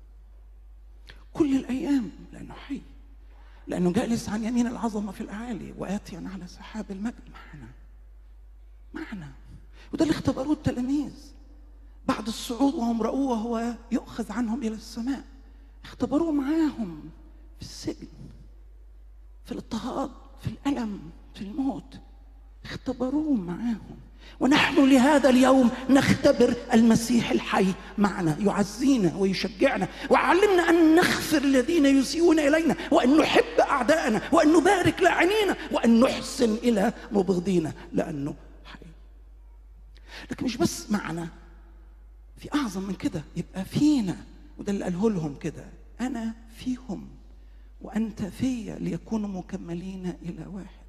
كل الأيام لأنه حي لأنه جالس عن يمين العظمة في الأعالي وآتيا على سحاب المجد معنا معنا وده اللي اختبروه التلاميذ بعد الصعود وهم رأوه وهو يؤخذ عنهم إلى السماء اختبروه معاهم في السجن في الاضطهاد في الألم في الموت اختبروه معاهم ونحن لهذا اليوم نختبر المسيح الحي معنا يعزينا ويشجعنا ويعلمنا ان نغفر الذين يسيئون الينا وان نحب اعداءنا وان نبارك لاعنينا وان نحسن الى مبغضينا لانه حي لكن مش بس معنا في اعظم من كده يبقى فينا وده اللي قاله لهم كده انا فيهم وانت فيا ليكونوا مكملين الى واحد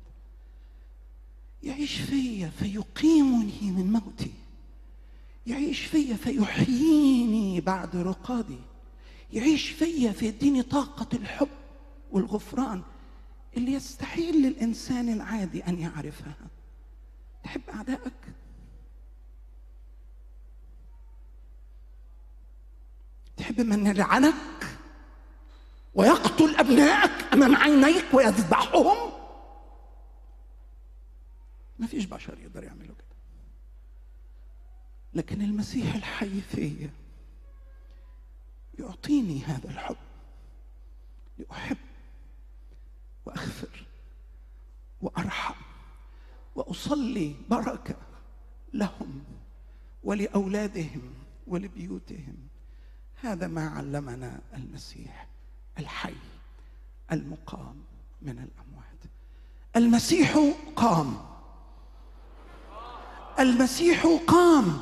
يعيش فيا فيقيمني من موتي يعيش فيا فيحييني بعد رقادي يعيش فيا فيديني طاقة الحب والغفران اللي يستحيل للإنسان العادي أن يعرفها تحب أعدائك تحب من يلعنك ويقتل أبنائك أمام عينيك ويذبحهم ما فيش بشر يقدر يعملوا كده لكن المسيح الحي فيا يعطيني هذا الحب لأحب وأغفر وأرحم وأصلي بركة لهم ولأولادهم ولبيوتهم هذا ما علمنا المسيح الحي المقام من الأموات المسيح قام المسيح قام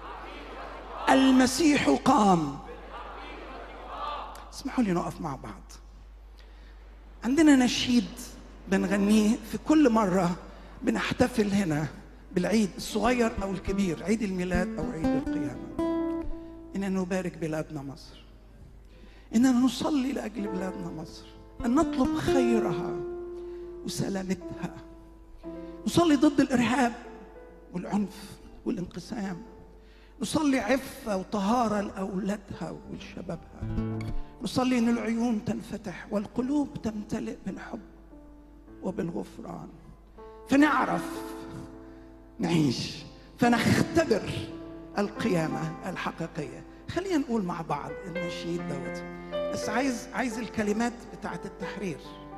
المسيح قام اسمحوا لي نقف مع بعض عندنا نشيد بنغنيه في كل مرة بنحتفل هنا بالعيد الصغير أو الكبير عيد الميلاد أو عيد القيامة إننا نبارك بلادنا مصر إننا نصلي لأجل بلادنا مصر أن نطلب خيرها وسلامتها نصلي ضد الإرهاب والعنف والانقسام نصلي عفة وطهارة لأولادها ولشبابها نصلي أن العيون تنفتح والقلوب تمتلئ بالحب وبالغفران فنعرف نعيش فنختبر القيامة الحقيقية خلينا نقول مع بعض النشيد دوت بس عايز عايز الكلمات بتاعت التحرير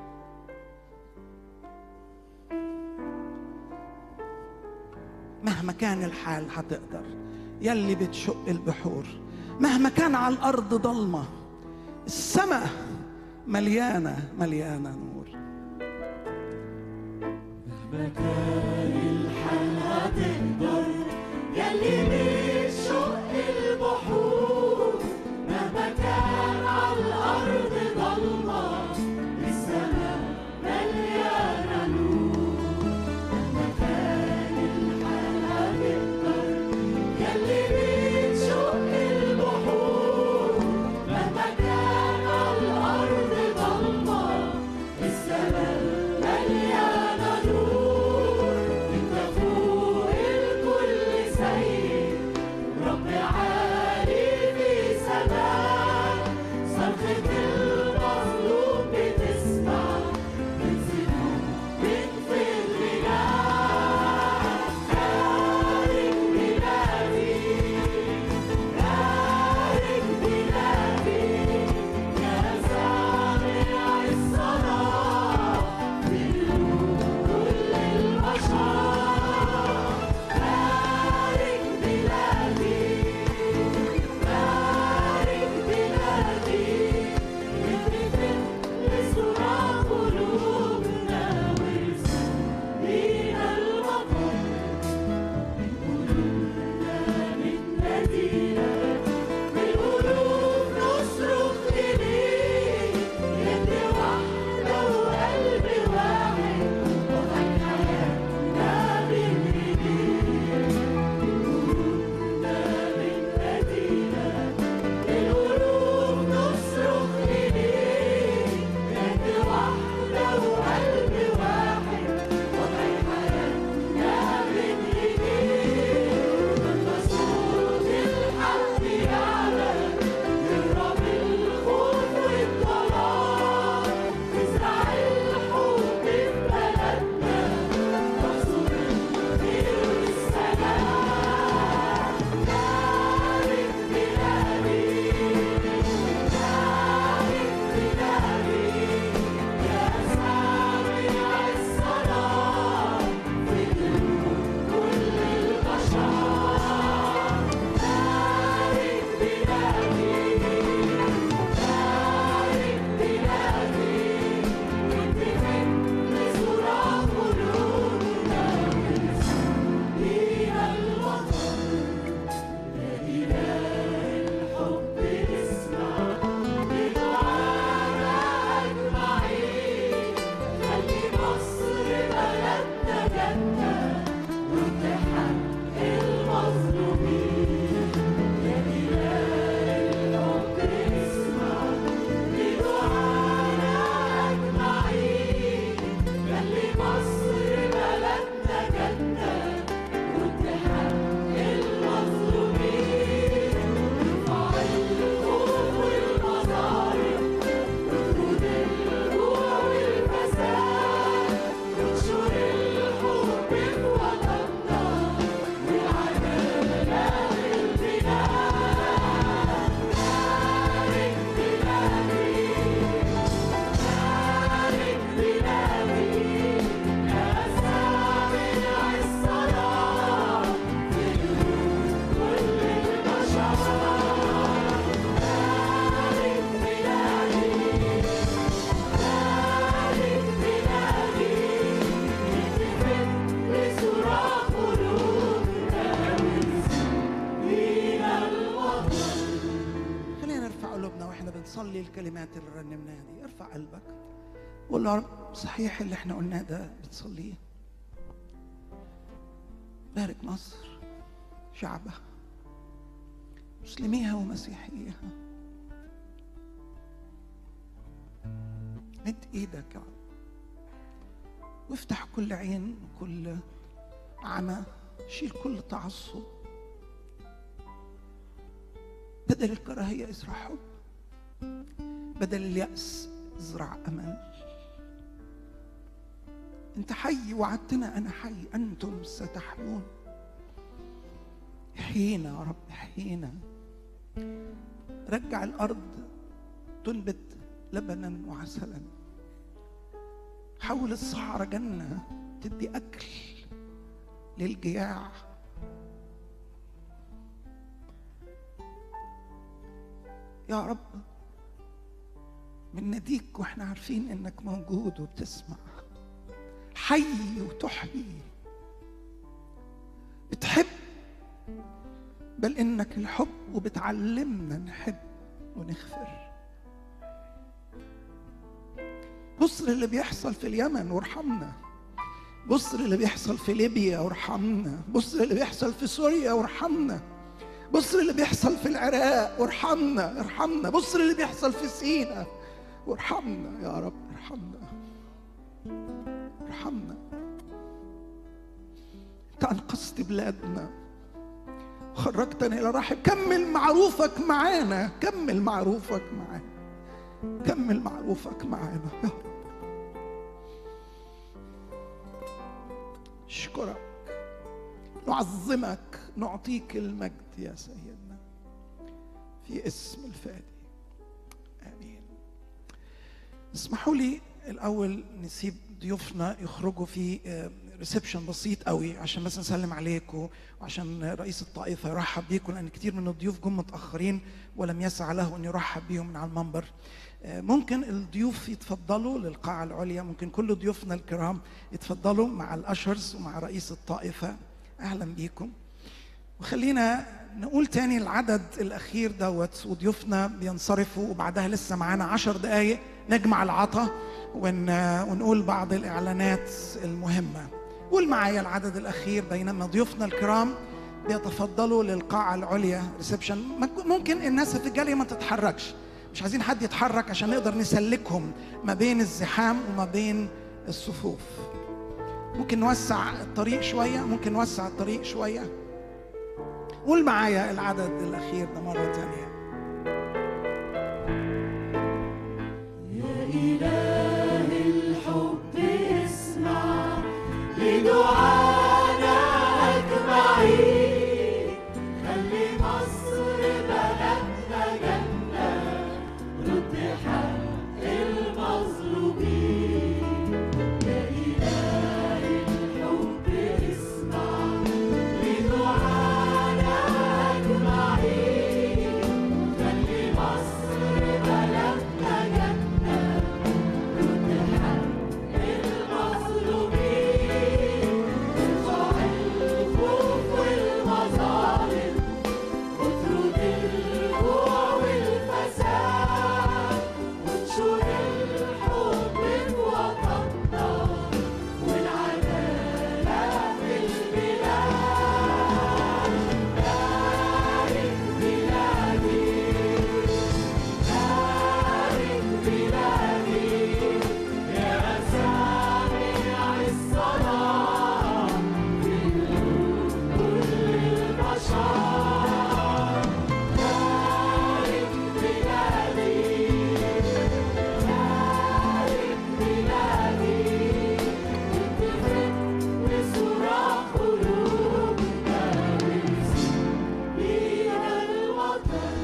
مهما كان الحال هتقدر يلي بتشق البحور مهما كان على الارض ضلمه السماء مليانه مليانه نور مهما كان الحال هتقدر يلي بتشق البحور مهما كان على الأرض ضلمة السماء مليانة نور مهما كان الحال هتقدر يلي بتشق البحور مهما كان على الأرض ضلمة السماء مليانة نور انت فوق الكل سيد صلي الكلمات اللي رنمناها دي ارفع قلبك قول له يا رب صحيح اللي احنا قلناه ده بتصليه بارك مصر شعبها مسلميها ومسيحيها مد ايدك يا رب وافتح كل عين وكل عمى شيل كل تعصب بدل الكراهية ازرع حب بدل اليأس ازرع أمل أنت حي وعدتنا أنا حي أنتم ستحيون احيينا يا رب احيينا رجع الأرض تنبت لبنا وعسلا حول الصحراء جنة تدي أكل للجياع يا رب بنناديك واحنا عارفين انك موجود وبتسمع حي وتحيي بتحب بل انك الحب وبتعلمنا نحب ونغفر بص للي بيحصل في اليمن وارحمنا بص للي بيحصل في ليبيا وارحمنا بص للي بيحصل في سوريا وارحمنا بص للي بيحصل في العراق وارحمنا ارحمنا بص للي بيحصل في سينا وارحمنا يا رب ارحمنا ارحمنا انت انقذت بلادنا وخرجتنا الى رحم كمل معروفك معانا كمل معروفك معانا كمل معروفك معانا يا رب اشكرك نعظمك نعطيك المجد يا سيدنا في اسم الفادي امين اسمحوا لي الاول نسيب ضيوفنا يخرجوا في ريسبشن بسيط قوي عشان بس نسلم عليكم وعشان رئيس الطائفه يرحب بيكم لان كتير من الضيوف جم متاخرين ولم يسع له ان يرحب بيهم من على المنبر آه، ممكن الضيوف يتفضلوا للقاعة العليا ممكن كل ضيوفنا الكرام يتفضلوا مع الأشرز ومع رئيس الطائفة أهلا بيكم وخلينا نقول تاني العدد الأخير دوت وضيوفنا بينصرفوا وبعدها لسه معانا عشر دقايق نجمع العطا ون... ونقول بعض الإعلانات المهمة قول معايا العدد الأخير بينما ضيوفنا الكرام بيتفضلوا للقاعة العليا ريسبشن ممكن الناس في الجالية ما تتحركش مش عايزين حد يتحرك عشان نقدر نسلكهم ما بين الزحام وما بين الصفوف ممكن نوسع الطريق شوية ممكن نوسع الطريق شوية قول معايا العدد الأخير ده مرة تانية يا إله الحب اسمع لدعانا أجمعين خلي مصر بلدنا جنة رد حق المظلومين يا إله الحب اسمع لدعانا أجمعين خلي مصر بلدنا جنة رد حق المظلومين ارفع الخوف والمظالم واطرد الجوع والفساد وانشر الحب في وطننا والعدالة في البلاد بارك بلادي بارك بلادي يا سامع الصلاة في قلوب كل البشر بارك بلادي بارك بلادي اتفق بصراخ قلوبنا وارسم بينا الوطن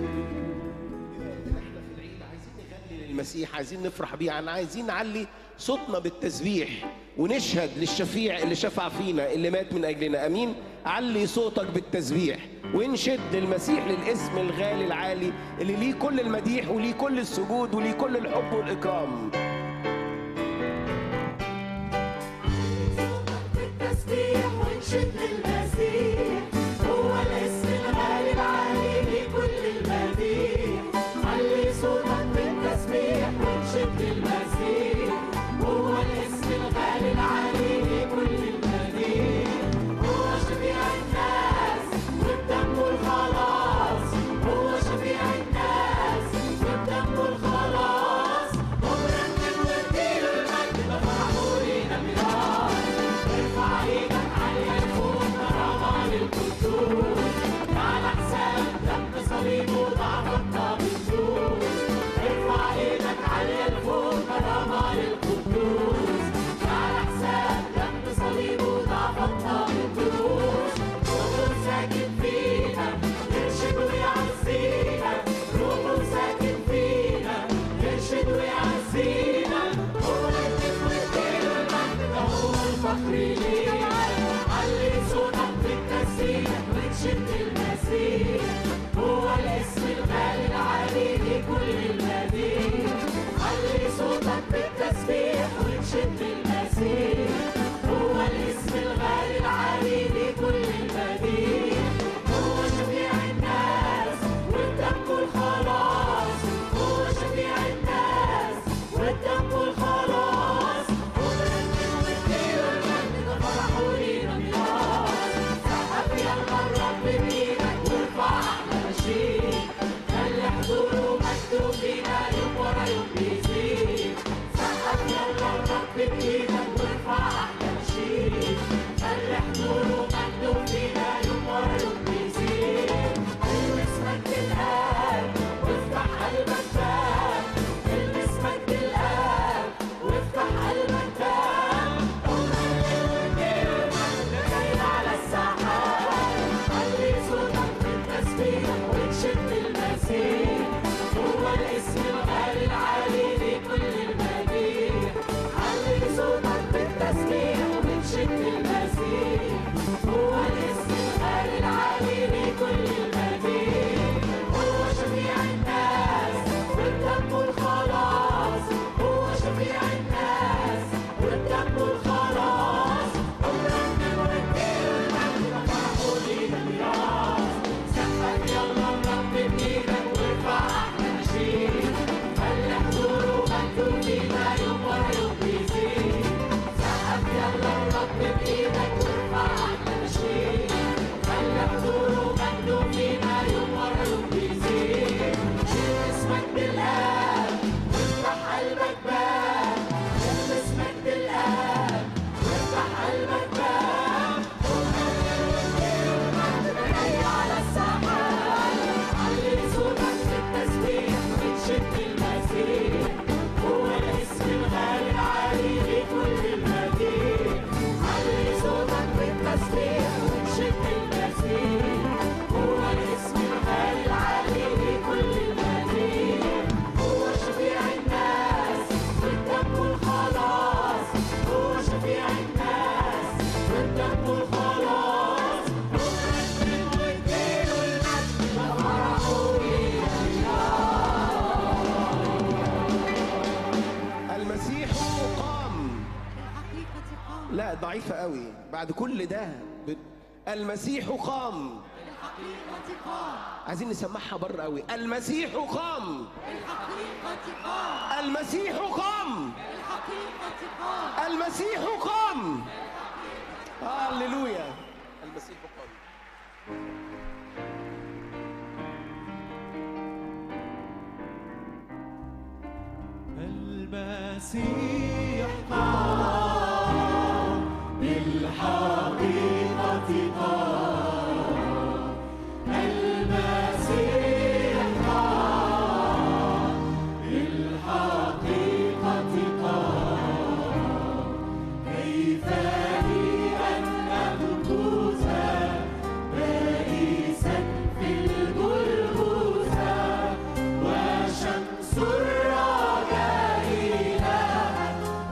المسيح عايزين نفرح بيه انا عايزين نعلي صوتنا بالتسبيح ونشهد للشفيع اللي شفع فينا اللي مات من اجلنا امين علي صوتك بالتسبيح وانشد للمسيح للاسم الغالي العالي اللي ليه كل المديح وليه كل السجود وليه كل الحب والاكرام بالتسبيح ونشد للمسيح هو الاسم الغالي العالي لكل المديح علي صوتك المسيح هو الاسم الغالي العالي لكل المدينة علي صوتك بالتسبيح ونشد المسيح هو الاسم الغالي العالي لكل المدينة هو شفيع الناس والدم الخلاص هو شفيع الناس والدم الخلاص ونرنم ونديله المجد ده فرحه لينا ميراث سقف يلا الرب بإيدك وارفع أحلى نشيد خلي حضوره مجده فينا يوم ورا يوم بيزيد سقف يلا الرب بإيدك وارفع أحلى نشيد خلي حضوره مجده فينا يوم ورا يوم بيزيد المس مجد الآب وافتح قلبك باب المس مجد الآب وافتح قلبك باب جاي على السحاب علي صوتك بالتسبيح ونشد المسيح هو الاسم الغالي العالي لكل المديح علي صوتك بالتسبيح ونشد المسيح هو الاسم الغالي العالي لكل المديح هو شفيع الناس والدم الخلاص هو شفيع الناس والدم الخلاص ونرنم ونديله المجد فرحه لينا ميراث سقف يلا الرب بإيدك وارفع أحلى نشيد خلي حضوره مجده فينا يوم ورا يوم بيزيد سقف يلا الرب بإيدك وارفع أحلى نشيد خلي حضوره مجده فينا يوم ورا يوم بيزيد البس مجد الآب وافتح قلبك باب البس مجد الآب وافتح قلبك باب جاي على السحاب علي صوتك في التسبيح ونشد المسيح هو الاسم الغالي العالي لكل المديح علي صوتك في التسبيح ونشد المسيح هو الاسم الغالي العالي لكل المديح هو شفيع الناس والدم الخلاص هو شفيع الناس والدم الخلاص ونرنم ونديله المجد ده فرحه لينا المسيح قام الحقيقة قام لا ضعيفة قوي بعد كل ده ب... المسيح قام الحقيقة قام عايزين نسمعها بره قوي المسيح قام الحقيقة قام المسيح قام الحقيقة قام المسيح قام هللويا المسيح قام المسيح قام بالحقيقة قام المسيح قام بالحقيقة قام كيف لي أن أمكث بائسا في الجلجثة وشمس الرجاء لها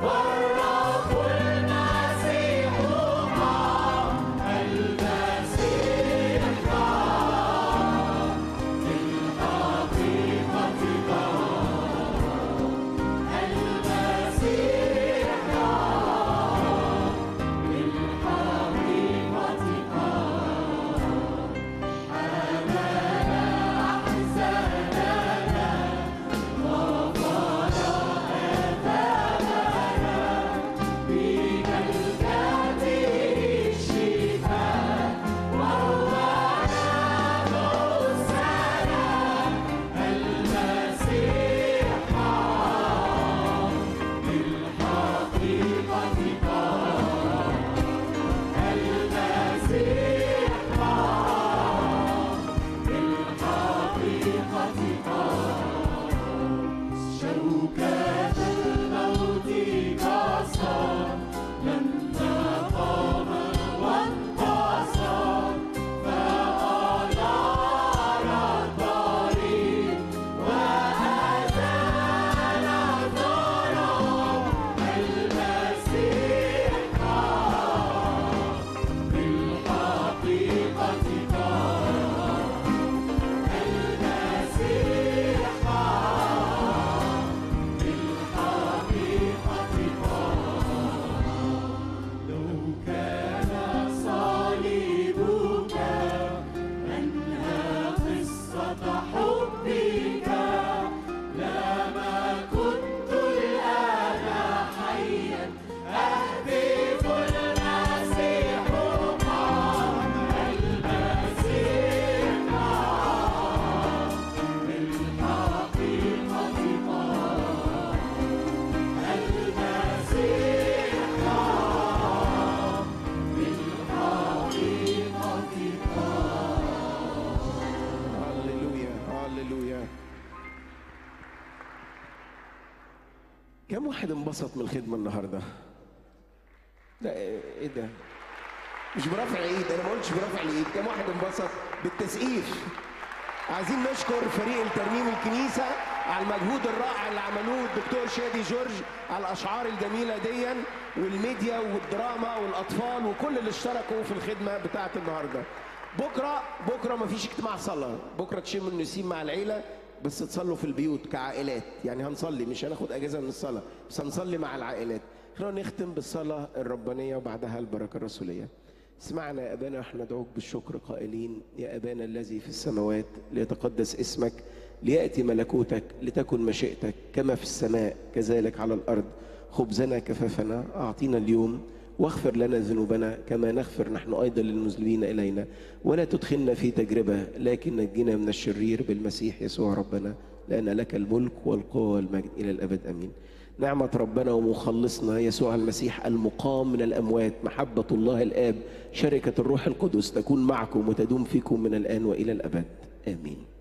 كم واحد انبسط من الخدمه النهارده لا ايه إيه ده مش برافع الايد انا ما قلتش برافع الايد كم واحد انبسط بالتسقيف عايزين نشكر فريق الترنيم الكنيسه على المجهود الرائع اللي عملوه الدكتور شادي جورج على الاشعار الجميله ديا والميديا والدراما والاطفال وكل اللي اشتركوا في الخدمه بتاعه النهارده بكره بكره مفيش اجتماع صلاه بكره تشموا النسيم مع العيله بس تصلوا في البيوت كعائلات يعني هنصلي مش هناخد اجازه من الصلاه بس هنصلي مع العائلات خلونا نختم بالصلاه الربانيه وبعدها البركه الرسوليه اسمعنا يا ابانا احنا ندعوك بالشكر قائلين يا ابانا الذي في السماوات ليتقدس اسمك لياتي ملكوتك لتكن مشيئتك كما في السماء كذلك على الارض خبزنا كفافنا اعطينا اليوم واغفر لنا ذنوبنا كما نغفر نحن ايضا للمذنبين الينا ولا تدخلنا في تجربه لكن نجنا من الشرير بالمسيح يسوع ربنا لان لك الملك والقوه والمجد الى الابد امين نعمة ربنا ومخلصنا يسوع المسيح المقام من الأموات محبة الله الآب شركة الروح القدس تكون معكم وتدوم فيكم من الآن وإلى الأبد آمين